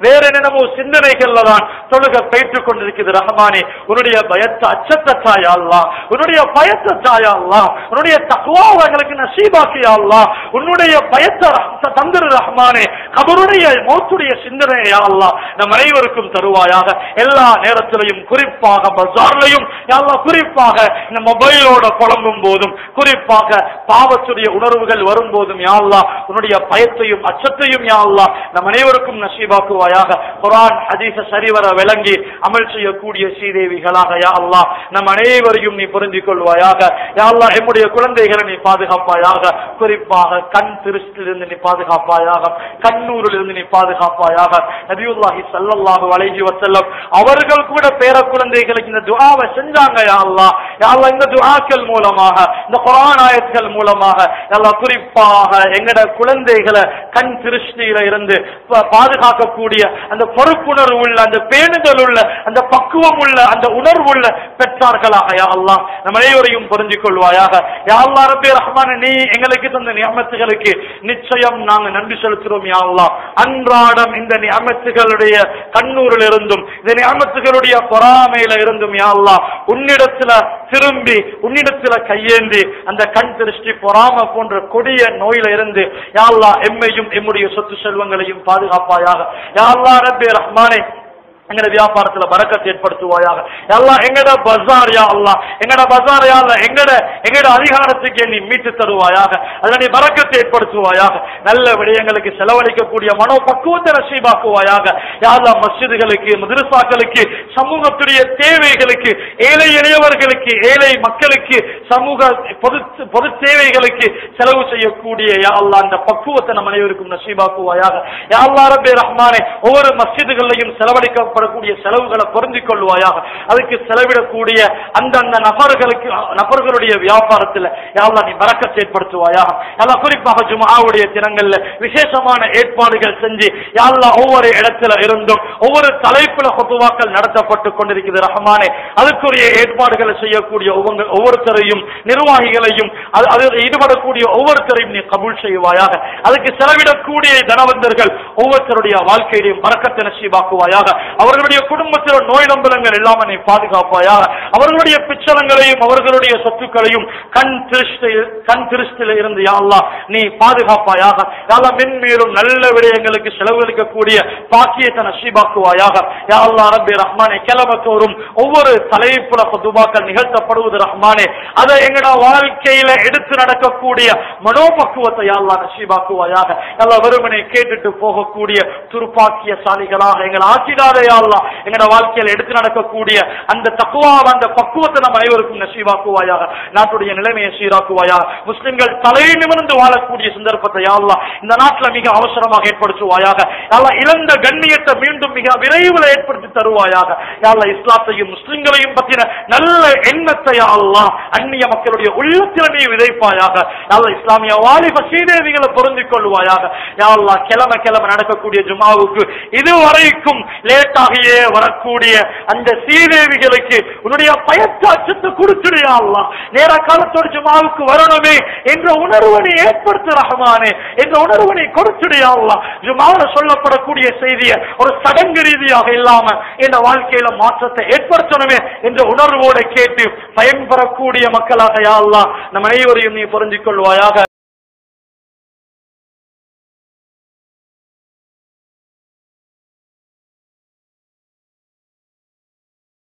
வேற என்னென்னமோ சிந்தனைகள்ல தான் தொழுக பெற்றுக் கொண்டிருக்கிறது ரஹ்மானே உன்னுடைய பயத்தை அச்சத்தை தாயா அல்லாஹ் உன்னுடைய பயத்தை தாயா அல்லாஹ் உன்னுடைய தக்குவாவை எங்களுக்கு நசீபாக்கியா அல்லாஹ் உன்னுடைய பயத்தை ரஹ்- தந்திரு ரஹ்மானே கபருடைய மௌத்துடைய சிந்தனையா அல்லாஹ் நம் அனைவருக்கும் தருவாயாக எல்லா நேரத்திலையும் குறிப்பாக பஜார்லையும் யா அல்லாஹ் குறிப்பாக இந்த மொபைலோட புலம்பும் போதும் குறிப்பாக பாவத்துடைய உணர்வுகள் வரும்போதும் யா அல்லாஹ் உன்னுடைய பயத்தையும் அச்சத்தையும் யா அல்லாஹ் நம் அனைவருக்கும் நசீபாக்குவாயாக குர்ஆன் ஹதீஸ சரிவர விளங்கி அமல் செய்யக்கூடிய ஸ்ரீதேவிகளாக யா அல்லாஹ் நம் அனைவரையும் நீ புரிந்து கொள்வாயாக யா அல்லாஹ் எம்முடைய குழந்தைகளை நீ பாதுகாப்பாயாக குறிப்பாக கண் திருஷ்டிலிருந்து நீ பாதுகாப்பாயாக கண்ணூரிலிருந்து நீ பாதுகாப்பாயாக நபியுல்லாஹி ஸல்லல்லாஹு அலைஹி வஸல்லம் அவர்கள் கூட பேர குழந்தைகளுக்கு இந்த துஆவை செஞ்சாங்க யா அல்லாஹ் யா அல்லாஹ் இந்த துஆக்கள் மூலமாக இந்த குர்ஆன் ஆயத்துகள் மூலமாக யா அல்லாஹ் குறிப்பாக எங்கட குழந்தைகளை கண் திருஷ்டியில இருந்து பா- பாதுகாக்கக்கூடிய அந்த பொறுப்புணர்வு உள்ள அந்த பேணுதல் உள்ள அந்த பக்குவம் உள்ள அந்த உணர்வு உள்ள பெற்றார்களாக யா அல்லாஹ் நம்ம அனைவரையும் புரிஞ்சு கொள்வாயாக யா அல்லாஹ் ரப்பி ரஹ்மான் நீ எங்களுக்கு தந்த நியமத்துகளுக்கு நிச்சயம் நாங்க நன்றி செலுத்துறோம் யா அல்லாஹ் அன்றாடம் இந்த நியமத்துகளுடைய கண்ணூரில் இருந்தும் இந்த நியமத்துகளுடைய பொறாமையில இருந்தும் யா அல்லாஹ் உன்னிடத்துல திரும்பி உன்னிடத்துல கையேந்தி அந்த கண் திருஷ்டி பொறாம போன்ற கொடிய நோயில இருந்து யா அல்லாஹ் எம்மையும் எம்முடைய சொத்து செல்வங்களையும் பாதுகாப்பாயாக யா அல்லாஹ் ரப்பி ரஹ்மானே எங்கட வியாபாரத்துல பறக்கத்தை ஏற்படுத்துவாயாக எல்லாம் எங்கட பஜார் யா அல்லாஹ் எங்கட பஜார் யா அல்லாஹ் எங்கட எங்கட அதிகாரத்துக்கு நீ மீட்டு தருவாயாக அதுல நீ பறக்கத்தை ஏற்படுத்துவாயாக நல்ல விடயங்களுக்கு செலவழிக்கக்கூடிய மனோ பக்குவத்தை நசீபாக்குவாயாக யா அல்லாஹ் மஸ்ஜிதுகளுக்கு மதரசாக்களுக்கு சமூகத்துடைய தேவைகளுக்கு ஏழை எளியவர்களுக்கு ஏழை மக்களுக்கு சமூக பொது பொது தேவைகளுக்கு செலவு செய்யக்கூடிய யா அல்லாஹ் அந்த பக்குவத்தை நம் அனைவருக்கும் நசீபாக்குவாயாக யா அல்லாஹ் ரப்பே ரஹ்மானே ஒவ்வொரு மஸ்ஜிதுகளிலையும் செலவழிக்கப்படக்கூடிய செலவுகளை பொருந்திக் கொள்வாயாக அதுக்கு செலவிடக்கூடிய அந்தந்த நபர்களுக்கு நபர்களுடைய வியாபாரத்தில் யா அல்லாஹ் நீ பறக்கத்தை ஏற்படுத்துவாயாக யா அல்லாஹ் குறிப்பாக ஜும்ஆவுடைய தினங்கள்ல விசேஷமான ஏற்பாடுகள் செஞ்சு யா அல்லாஹ் ஒவ்வொரு இடத்துல இருந்தும் ஒவ்வொரு தலைப்புல ஹுதுவாக்கள் நடத்தப்பட்டு கொண்டிருக்கிறது ரஹ்மானே அதுக்குரிய ஏற்பாடுகளை செய்யக்கூடிய ஒவ்வொரு ஒவ்வொருத்தரையும் நிர்வாகிகளையும் அது- அதில் ஈடுபடக்கூடிய ஒவ்வொருத்தரையும் நீ கபூல் செய்வாயாக அதுக்கு செலவிடக்கூடிய தனவந்தர்கள் ஒவ்வொருத்தருடைய வாழ்க்கையிலையும் பறக்கத்தை நசீபாக்குவாயாக அவர்களுடைய குடும்பத்தில் நோய் நம்பலங்கள் இல்லாம நீ பாதுகாப்பாயாக அவர்களுடைய பிச்சலங்களையும் அவர்களுடைய சொத்துக்களையும் கண் திருஷ்டி கண் திருஷ்டில இருந்து யா அல்லாஹ் நீ பாதுகாப்பாயாக யா அல்லாஹ் மென்மேலும் நல்ல விடயங்களுக்கு செலவழிக்கக்கூடிய பாக்கியத்தை நசீபாக்குவாயாக யா அல்லாஹ் ரப்பி ரஹ்மானே கிளமத்தோறும் ஒவ்வொரு தலைப்புல துபாக்கள் நிகழ்த்தப்படுவது ரஹ்மானே அதை எங்கட வாழ்க்கையில எடுத்து நடக்கக்கூடிய மனோபக்குவத்தை யா அல்லாஹ் நசீபாக்குவாயாக எல்லா வெறுமனை கேட்டுட்டு போகக்கூடிய துருப்பாக்கியசாலிகளாக எங்களை ஆக்கிடாதே யா அல்லாஹ் எங்கட வாழ்க்கையில எடுத்து நடக்கக்கூடிய அந்த தக்குவாக அந்த பக்குவத்தை நம் அனைவருக்கும் நசீவாக்குவாயாக நாட்டுடைய நிலைமையை சீராக்குவாயாக முஸ்லிம்கள் தலை நிமிர்ந்து வாழக்கூடிய சந்தர்ப்பத்தை யா அல்லாஹ் இந்த நாட்டுல மிக அவசரமாக ஏற்படுத்துவாயாக யா அல்லாஹ் இழந்த கண்ணியத்தை மீண்டும் மிக விரைவில் ஏற்படுத்தி தருவாயாக யா அல்லாஹ் இஸ்லாத்தையும் முஸ்லிம்களையும் பற்றின நல்ல எண்ணத்தை யா அல்லாஹ் அந்நிய மக்களுடைய உள்ளத்தில நீ விதைப்பாயாக யா அல்லாஹ் இஸ்லாமிய வாலிப சீதேவிகளை பொருந்திக் கொள்வாயாக யா அல்லாஹ் கிழமை கிழமை நடக்கக்கூடிய ஜுமாவுக்கு இதுவரைக்கும் லேட்டாகியே வரக்கூடிய அந்த சீதேவிகளுக்கு உன்னுடைய பயத்தாச்சத்தை கொடுத்துடுயா அல்லாஹ் நேர காலத்தோடு ஜுமாவுக்கு வரணுமே என்ற உணர்வு நீ ஏற்படுத்த ரஹமானே என்ற உணர்வு நீ கொடுத்துடுயா அல்லாஹ் ஜுமாவுல சொல்லப்படக்கூடிய செய்தியை ஒரு சடங்கு ரீதியாக இல்லாம இந்த வாழ்க்கையில மாற்றத்தை ஏற்படுத்தணுமே என்ற உணர்வோடு கேட்டு பயன்பெறக்கூடிய மக்களாக யா அல்லாஹ் நம் அனைவரையும் நீ புரிஞ்சிக் கொள்வாயாக